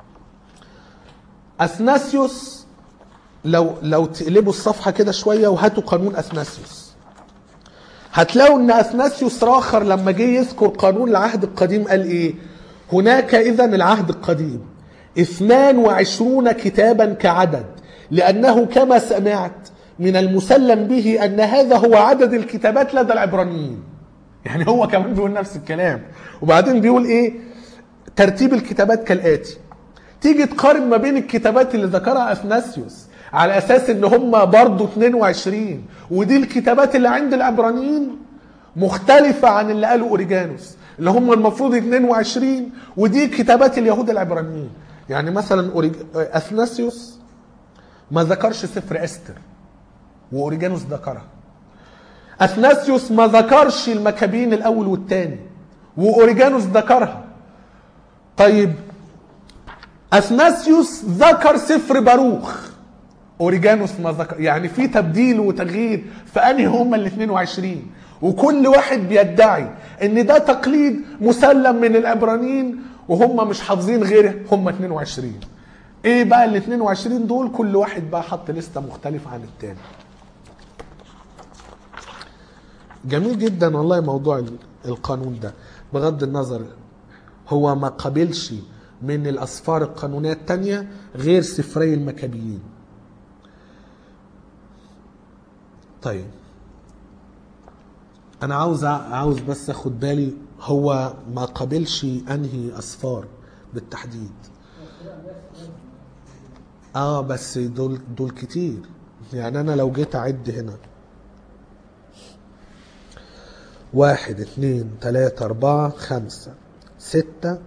اثناسيوس لو لو تقلبوا الصفحه كده شويه وهاتوا قانون اثناسيوس هتلاقوا ان اثناسيوس راخر لما جه يذكر قانون العهد القديم قال ايه هناك اذا العهد القديم 22 كتابا كعدد لانه كما سمعت من المسلم به ان هذا هو عدد الكتابات لدى العبرانيين يعني هو كمان بيقول نفس الكلام وبعدين بيقول ايه ترتيب الكتابات كالاتي تيجي تقارن ما بين الكتابات اللي ذكرها اثناسيوس على اساس ان هم برضه 22 ودي الكتابات اللي عند العبرانيين مختلفة عن اللي قاله اوريجانوس اللي هم المفروض 22 ودي كتابات اليهود العبرانيين يعني مثلا أوريج... اثناسيوس ما ذكرش سفر استر واوريجانوس ذكرها اثناسيوس ما ذكرش المكابين الاول والثاني واوريجانوس ذكرها طيب اثناسيوس ذكر سفر باروخ اوريجانوس ما ذكر يعني في تبديل وتغيير فانهي هما ال 22 وكل واحد بيدعي ان ده تقليد مسلم من العبرانيين وهم مش حافظين غير هم 22 ايه بقى ال 22 دول كل واحد بقى حط لسته مختلفه عن التاني جميل جدا والله موضوع ال- القانون ده بغض النظر هو ما قبلش من الاسفار القانونيه التانية غير سفري المكابيين طيب انا عاوز عاوز بس اخد بالي هو ما قبلش انهي اسفار بالتحديد اه بس دول دول كتير يعني انا لو جيت اعد هنا واحد اتنين تلاتة اربعة خمسة ستة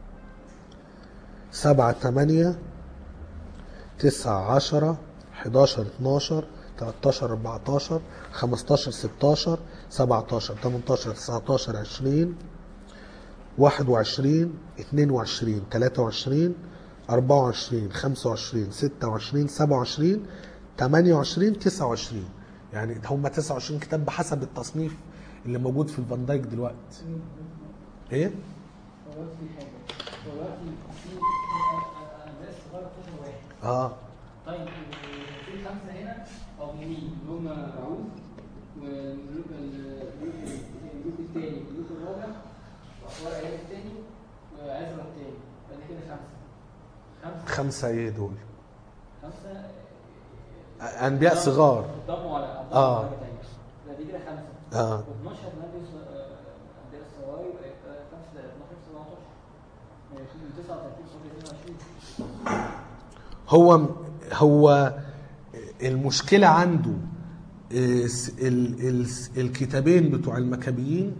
سبعة تمانية تسعة عشرة حداشر اتناشر تلاتاشر اربعتاشر خمستاشر ستاشر سبعتاشر تمنتاشر تسعتاشر عشرين واحد وعشرين اتنين وعشرين تلاتة وعشرين أربعة وعشرين خمسة وعشرين ستة وعشرين سبعة وعشرين تمانية وعشرين تسعة وعشرين يعني هم تسعة وعشرين كتاب بحسب التصنيف اللي موجود في الفان دايك دلوقتي ايه؟ هو في حاجه دلوقتي في الناس صغيره 12 واحد اه طيب في خمسه هنا مضمونين اللي هم رعوز والملوك الملوك الثاني الملوك الرابع وأخبار عيال الثاني وعزرا الثاني بعد كده خمسه خمسه خمسة ايه دول؟ خمسه أنبياء صغار ضموا على ضموا آه. على حاجه ثانيه بعد كده خمسه اه و12 نبي ص- آه، عندنا الصغير يبقى 5 12 17 من 39 22 هو هو المشكلة عنده الس- ال- ال- الكتابين بتوع المكابيين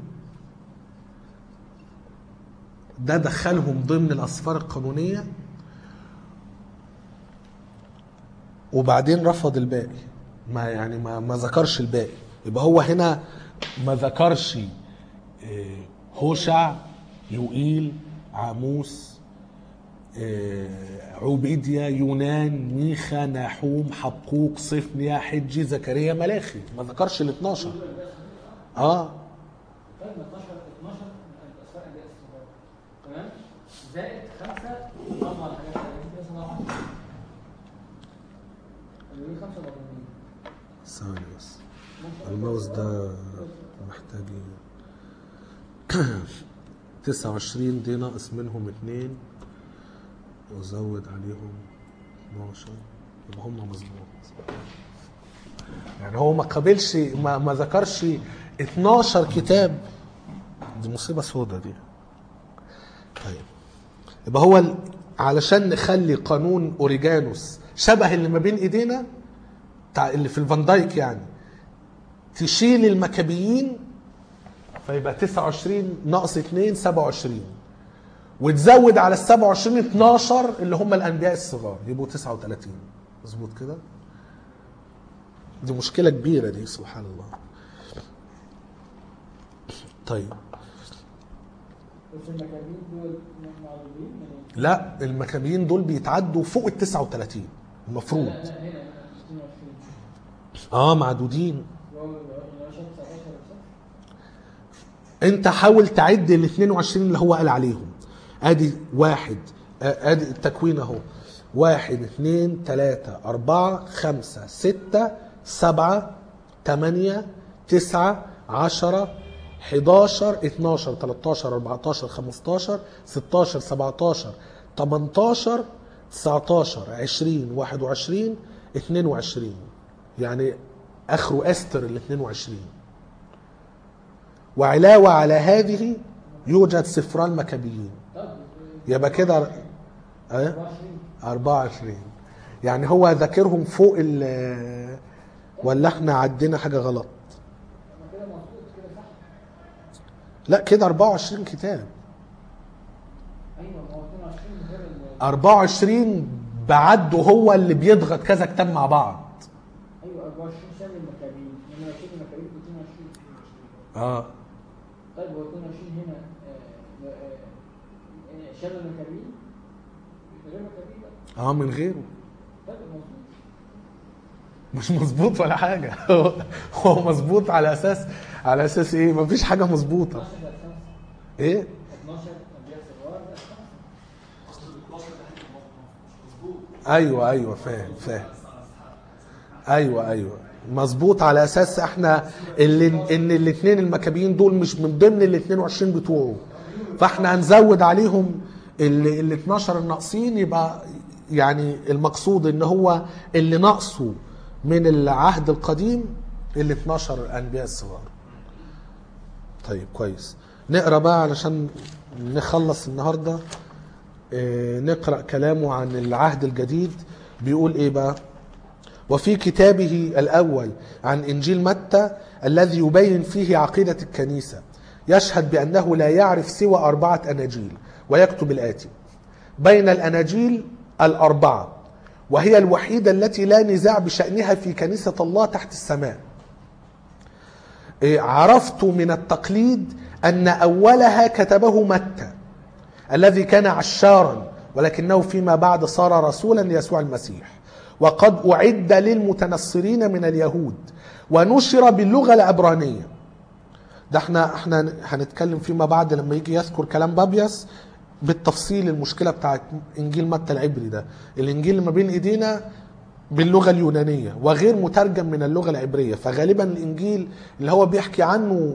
ده دخلهم ضمن الأسفار القانونية وبعدين رفض الباقي ما يعني ما, ما ذكرش الباقي يبقى هو هنا ما ذكرش آه، هوشع يوئيل عاموس آه، عبيديا يونان ميخا ناحوم حبقوق صفنيا حجي زكريا ملاخي ما ذكرش ال 12 اه طيب 12 12 الاسفار عندنا الصغير تمام زائد 5 ضموا على حاجات ثانيه كده 17 اللي 5 مضمونين ثواني بس الماوس ده محتاج إيه؟ 29 دي ناقص منهم اتنين وزود عليهم 12 يبقى هم مظبوط يعني هو ما قابلش ما, ما ذكرش 12 كتاب دي مصيبه سودة دي طيب يبقى هو ال- علشان نخلي قانون اوريجانوس شبه اللي ما بين ايدينا بتاع اللي في الفان دايك يعني تشيل المكابيين فيبقى 29 ناقص 2 27 وتزود على ال 27 12 اللي هم الانبياء الصغار يبقوا 39 مظبوط كده دي مشكله كبيره دي سبحان الله طيب بس المكابين دول معروضين من لا المكابيين دول بيتعدوا فوق ال 39 المفروض لا لا هنا 22 اه معدودين هو هو شهر 19 صح؟ انت حاول تعد ال 22 اللي هو قال عليهم ادي واحد آه، ادي التكوين اهو واحد اثنين ثلاثة أربعة خمسة ستة سبعة ثمانية تسعة عشرة 11 12 13 14 15 16 17 18 19 20 21 22 يعني اخره استر ال 22 وعلاوة على هذه يوجد سفران مكابيين طب يبقى كده اه 24 24 يعني هو ذاكرهم فوق ال ولا احنا عدينا حاجة غلط ما كده مظبوط كده صح لا كده 24 كتاب ايوه ما هو 22 غير ال 24 بعده هو اللي بيضغط كذا كتاب مع بعض ايوه 24 شامل المكابين 22 المكابين ب 22 اه طيب هو 22 هنا آه، آه، آه، شامل المكابين غير مكابين بقى اه من غيره طيب مظبوط مش مظبوط ولا حاجة هو- هو مظبوط على اساس على اساس ايه مفيش حاجة مظبوطة 12 ده خمسة ايه 12 انبياء صغار ده خمسة ايوه ايوه فاهم فاهم ايوه ايوه مظبوط على اساس احنا اللي ان الاثنين المكابيين دول مش من ضمن ال 22 بتوعه فاحنا هنزود عليهم ال ال 12 الناقصين يبقى يعني المقصود ان هو اللي ناقصه من العهد القديم ال 12 انبياء الصغار طيب كويس نقرا بقى علشان نخلص النهارده آه، نقرا كلامه عن العهد الجديد بيقول ايه بقى وفي كتابه الاول عن انجيل متى الذي يبين فيه عقيده الكنيسه يشهد بانه لا يعرف سوى اربعه اناجيل ويكتب الاتي بين الاناجيل الاربعه وهي الوحيده التي لا نزاع بشانها في كنيسه الله تحت السماء إيه، عرفت من التقليد ان اولها كتبه متى الذي كان عشارا ولكنه فيما بعد صار رسولا ليسوع المسيح وقد أعد للمتنصرين من اليهود ونشر باللغة العبرانية ده احنا احنا هنتكلم فيما بعد لما يجي يذكر كلام بابيس بالتفصيل المشكلة بتاعت انجيل متى العبري ده الانجيل اللي ما بين ايدينا باللغة اليونانية وغير مترجم من اللغة العبرية فغالبا الانجيل اللي هو بيحكي عنه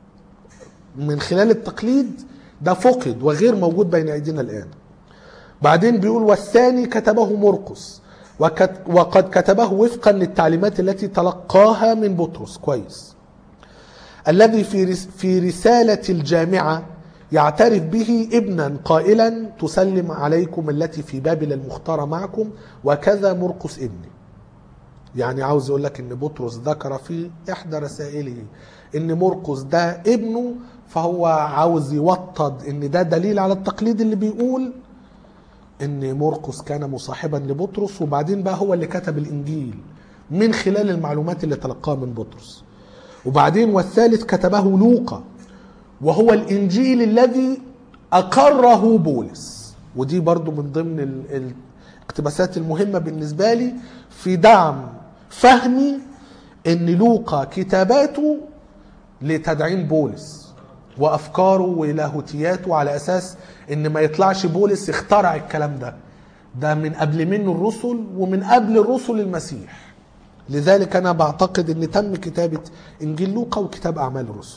من خلال التقليد ده فقد وغير موجود بين ايدينا الان بعدين بيقول والثاني كتبه مرقس وكت وقد كتبه وفقا للتعليمات التي تلقاها من بطرس كويس الذي في رس في رسالة الجامعة يعترف به ابنا قائلا تسلم عليكم التي في بابل المختارة معكم وكذا مرقس ابني يعني عاوز يقول لك ان بطرس ذكر في احدى رسائله ان مرقس ده ابنه فهو عاوز يوطد ان ده دليل على التقليد اللي بيقول ان مرقس كان مصاحبا لبطرس وبعدين بقى هو اللي كتب الانجيل من خلال المعلومات اللي تلقاها من بطرس وبعدين والثالث كتبه لوقا وهو الانجيل الذي اقره بولس ودي برضو من ضمن ال- الاقتباسات المهمه بالنسبه لي في دعم فهمي ان لوقا كتاباته لتدعيم بولس وافكاره ولاهوتياته على اساس ان ما يطلعش بولس يخترع الكلام ده ده من قبل منه الرسل ومن قبل الرسل المسيح لذلك انا بعتقد ان تم كتابه انجيل لوقا وكتاب اعمال الرسل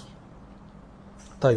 طيب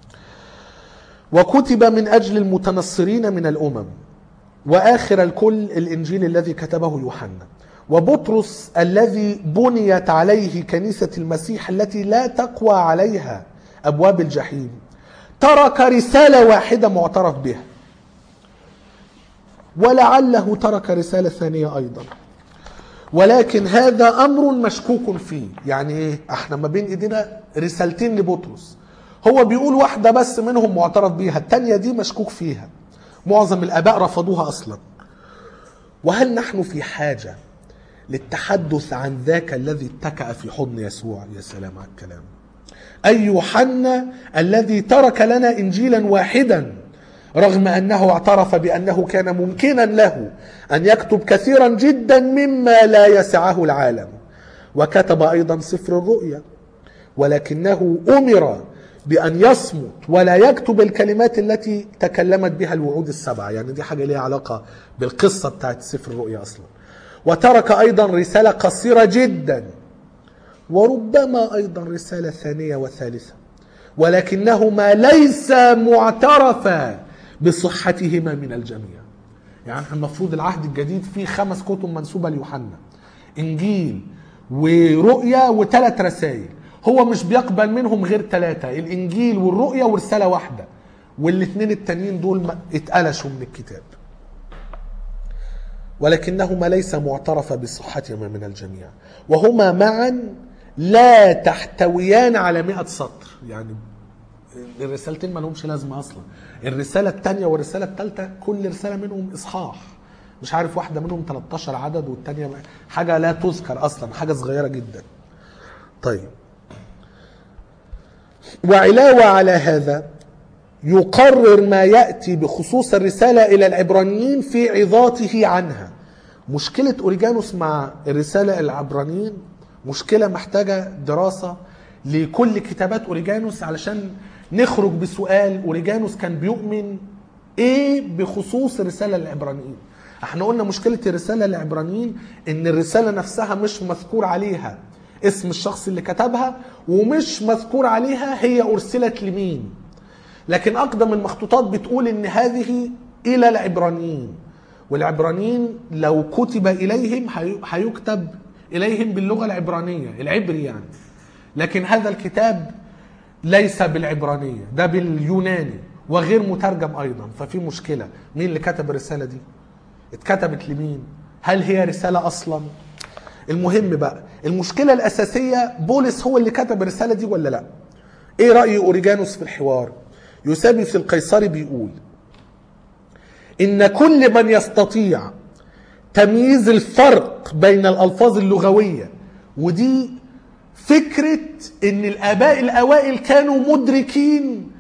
وكتب من اجل المتنصرين من الامم واخر الكل الانجيل الذي كتبه يوحنا وبطرس الذي بنيت عليه كنيسه المسيح التي لا تقوى عليها ابواب الجحيم ترك رساله واحده معترف بها ولعله ترك رساله ثانيه ايضا ولكن هذا امر مشكوك فيه يعني ايه احنا ما بين ايدينا رسالتين لبطرس هو بيقول واحده بس منهم معترف بيها التانية دي مشكوك فيها معظم الاباء رفضوها اصلا وهل نحن في حاجه للتحدث عن ذاك الذي اتكأ في حضن يسوع يا سلام على الكلام أي يوحنا الذي ترك لنا إنجيلا واحدا رغم أنه اعترف بأنه كان ممكنا له أن يكتب كثيرا جدا مما لا يسعه العالم وكتب أيضا سفر الرؤيا ولكنه أمر بأن يصمت ولا يكتب الكلمات التي تكلمت بها الوعود السبعة يعني دي حاجة ليها علاقة بالقصة بتاعت سفر الرؤيا أصلا وترك أيضا رسالة قصيرة جدا وربما أيضا رسالة ثانية وثالثة ولكنهما ليس معترفا بصحتهما من الجميع يعني المفروض العهد الجديد فيه خمس كتب منسوبة ليوحنا إنجيل ورؤيا وثلاث رسائل هو مش بيقبل منهم غير ثلاثة الإنجيل والرؤيا ورسالة واحدة والاثنين التانيين دول ما- اتقلشوا من الكتاب ولكنهما ليس معترف بصحتهما من الجميع وهما معا لا تحتويان على مئة سطر يعني الرسالتين ما لهمش لازمه اصلا الرساله الثانيه والرساله الثالثه كل رساله منهم اصحاح مش عارف واحده منهم 13 عدد والثانيه حاجه لا تذكر اصلا حاجه صغيره جدا طيب وعلاوه على هذا يقرر ما ياتي بخصوص الرساله الى العبرانيين في عظاته عنها مشكله اوريجانوس مع الرساله الى العبرانيين مشكله محتاجه دراسه لكل كتابات اوريجانوس علشان نخرج بسؤال اوريجانوس كان بيؤمن ايه بخصوص الرساله للعبرانيين احنا قلنا مشكله الرساله للعبرانيين ان الرساله نفسها مش مذكور عليها اسم الشخص اللي كتبها ومش مذكور عليها هي ارسلت لمين لكن اقدم المخطوطات بتقول ان هذه الى العبرانيين والعبرانيين لو كتب اليهم هي- هيكتب اليهم باللغه العبرانيه العبري يعني لكن هذا الكتاب ليس بالعبرانيه ده باليوناني وغير مترجم ايضا ففي مشكله مين اللي كتب الرساله دي اتكتبت لمين هل هي رساله اصلا المهم بقى المشكله الاساسيه بولس هو اللي كتب الرساله دي ولا لا ايه راي اوريجانوس في الحوار يوسابيوس القيصري بيقول ان كل من يستطيع تمييز الفرق بين الالفاظ اللغويه ودي فكره ان الاباء الاوائل كانوا مدركين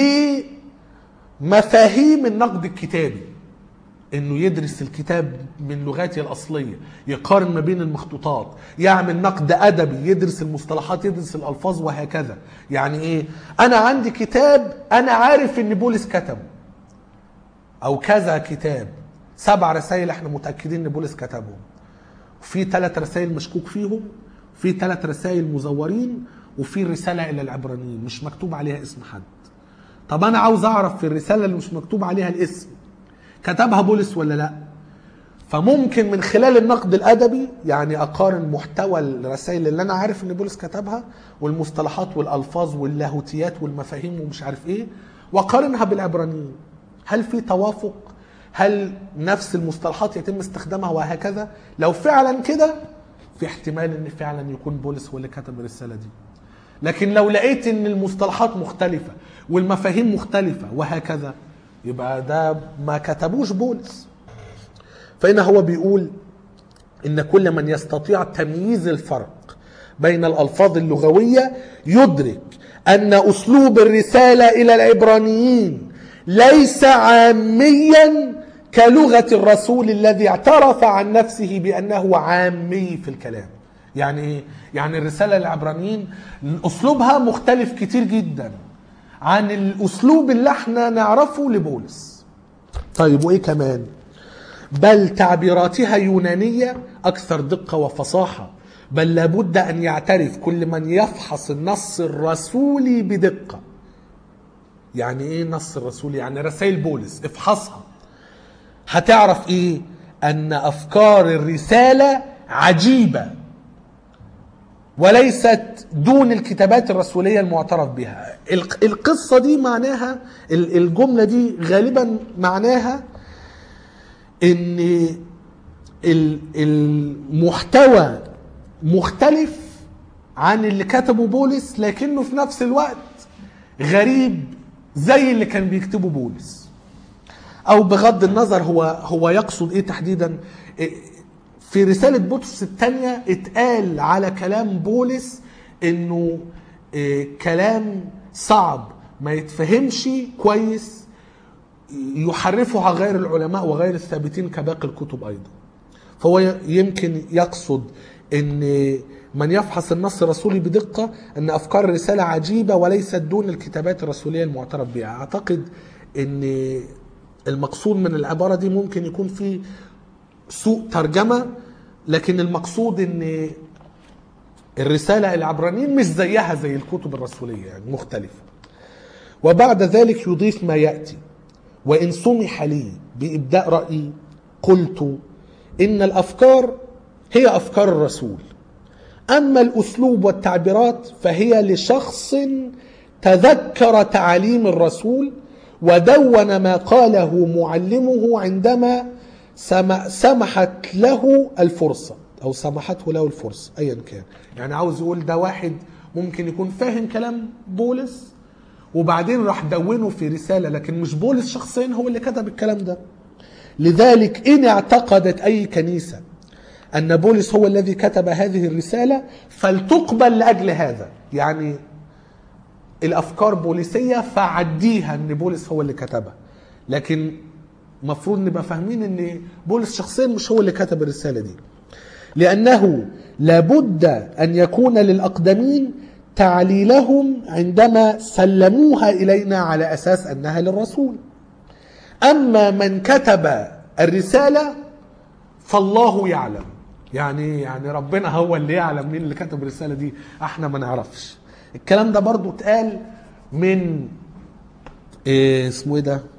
لمفاهيم النقد الكتابي انه يدرس الكتاب من لغاته الاصليه يقارن ما بين المخطوطات يعمل نقد ادبي يدرس المصطلحات يدرس الالفاظ وهكذا يعني ايه انا عندي كتاب انا عارف ان بولس كتبه او كذا كتاب سبع رسائل احنا متاكدين ان بولس كتبهم في ثلاث رسائل مشكوك فيهم في ثلاث رسائل مزورين وفي رساله الى العبرانيين مش مكتوب عليها اسم حد طب انا عاوز اعرف في الرساله اللي مش مكتوب عليها الاسم كتبها بولس ولا لا فممكن من خلال النقد الادبي يعني اقارن محتوى الرسائل اللي انا عارف ان بولس كتبها والمصطلحات والالفاظ واللاهوتيات والمفاهيم ومش عارف ايه واقارنها بالعبرانيين هل في توافق هل نفس المصطلحات يتم استخدامها وهكذا لو فعلا كده في احتمال ان فعلا يكون بولس هو اللي كتب الرساله دي لكن لو لقيت ان المصطلحات مختلفه والمفاهيم مختلفه وهكذا يبقى ده ما كتبوش بولس فهنا هو بيقول ان كل من يستطيع تمييز الفرق بين الالفاظ اللغويه يدرك ان اسلوب الرساله الى العبرانيين ليس عاميا كلغه الرسول الذي اعترف عن نفسه بانه عامي في الكلام يعني ايه يعني الرساله للعبرانيين اسلوبها مختلف كتير جدا عن الاسلوب اللي احنا نعرفه لبولس طيب وايه كمان بل تعبيراتها يونانية أكثر دقة وفصاحة بل لابد أن يعترف كل من يفحص النص الرسولي بدقة يعني إيه النص الرسولي يعني رسائل بولس افحصها هتعرف إيه أن أفكار الرسالة عجيبة وليست دون الكتابات الرسولية المعترف بها الق- القصة دي معناها ال- الجملة دي غالبا معناها ان ال- المحتوى مختلف عن اللي كتبه بولس لكنه في نفس الوقت غريب زي اللي كان بيكتبه بولس او بغض النظر هو هو يقصد ايه تحديدا إيه، في رساله بطرس الثانيه اتقال على كلام بولس انه إيه، كلام صعب ما يتفهمش كويس يحرفها غير العلماء وغير الثابتين كباقي الكتب ايضا فهو يمكن يقصد ان من يفحص النص الرسولي بدقة ان افكار الرسالة عجيبة وليست دون الكتابات الرسولية المعترف بها اعتقد ان المقصود من العبارة دي ممكن يكون في سوء ترجمة لكن المقصود ان الرسالة العبرانيين مش زيها زي الكتب الرسولية يعني مختلفة وبعد ذلك يضيف ما يأتي وإن سمح لي بإبداء رأيي قلت إن الأفكار هي أفكار الرسول أما الأسلوب والتعبيرات فهي لشخص تذكر تعاليم الرسول ودون ما قاله معلمه عندما سم- سمحت له الفرصة أو سمحته له الفرصة أيا كان يعني عاوز يقول ده واحد ممكن يكون فاهم كلام بولس وبعدين راح دونه في رسالة لكن مش بولس شخصيا هو اللي كتب الكلام ده لذلك إن اعتقدت أي كنيسة أن بولس هو الذي كتب هذه الرسالة فلتقبل لأجل هذا يعني الأفكار بوليسية فعديها أن بولس هو اللي كتبها لكن مفروض نبقى فاهمين أن بولس شخصيا مش هو اللي كتب الرسالة دي لأنه لابد أن يكون للأقدمين تعليلهم عندما سلموها إلينا على أساس أنها للرسول أما من كتب الرسالة فالله يعلم يعني يعني ربنا هو اللي يعلم مين اللي كتب الرسالة دي احنا ما نعرفش الكلام ده برضو اتقال من إيه اسمه ايه ده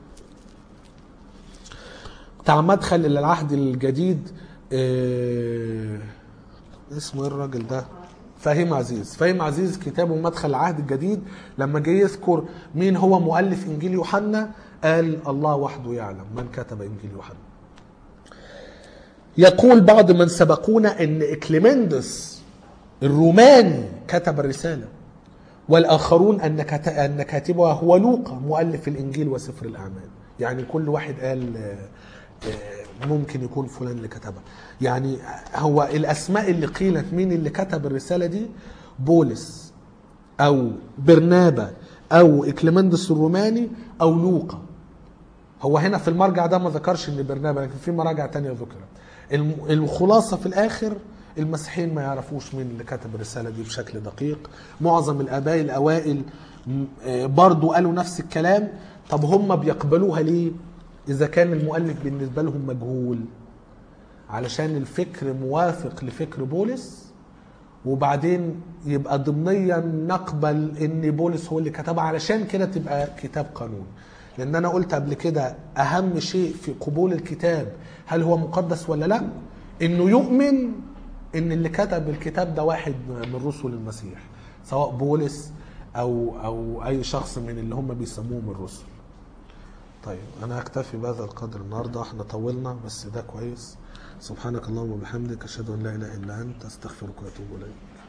بتاع مدخل الى العهد الجديد إيه اسمه ايه الراجل ده فهيم عزيز فهيم عزيز كتابه مدخل العهد الجديد لما جه يذكر مين هو مؤلف انجيل يوحنا قال الله وحده يعلم من كتب انجيل يوحنا يقول بعض من سبقونا ان اكليمندس الروماني كتب الرساله والاخرون ان كت- ان كاتبها هو لوقا مؤلف الانجيل وسفر الاعمال يعني كل واحد قال آه، آه، ممكن يكون فلان اللي كتبها يعني هو الاسماء اللي قيلت مين اللي كتب الرساله دي بولس او برنابا او اكليمندس الروماني او لوقا هو هنا في المرجع ده ما ذكرش ان برنابا لكن في مراجع تانية ذكرت الم- الخلاصه في الاخر المسيحيين ما يعرفوش مين اللي كتب الرساله دي بشكل دقيق معظم الاباء الاوائل م- آه، برضو قالوا نفس الكلام طب هم بيقبلوها ليه اذا كان المؤلف بالنسبه لهم مجهول علشان الفكر موافق لفكر بولس وبعدين يبقى ضمنيا نقبل ان بولس هو اللي كتبها علشان كده تبقى كتاب قانون لان انا قلت قبل كده اهم شيء في قبول الكتاب هل هو مقدس ولا لا انه يؤمن ان اللي كتب الكتاب ده واحد من رسل المسيح سواء بولس او او اي شخص من اللي هم بيسموهم الرسل طيب انا هكتفي بهذا القدر النهارده احنا طولنا بس ده كويس سبحانك اللهم وبحمدك اشهد ان لا اله الا انت استغفرك واتوب اليك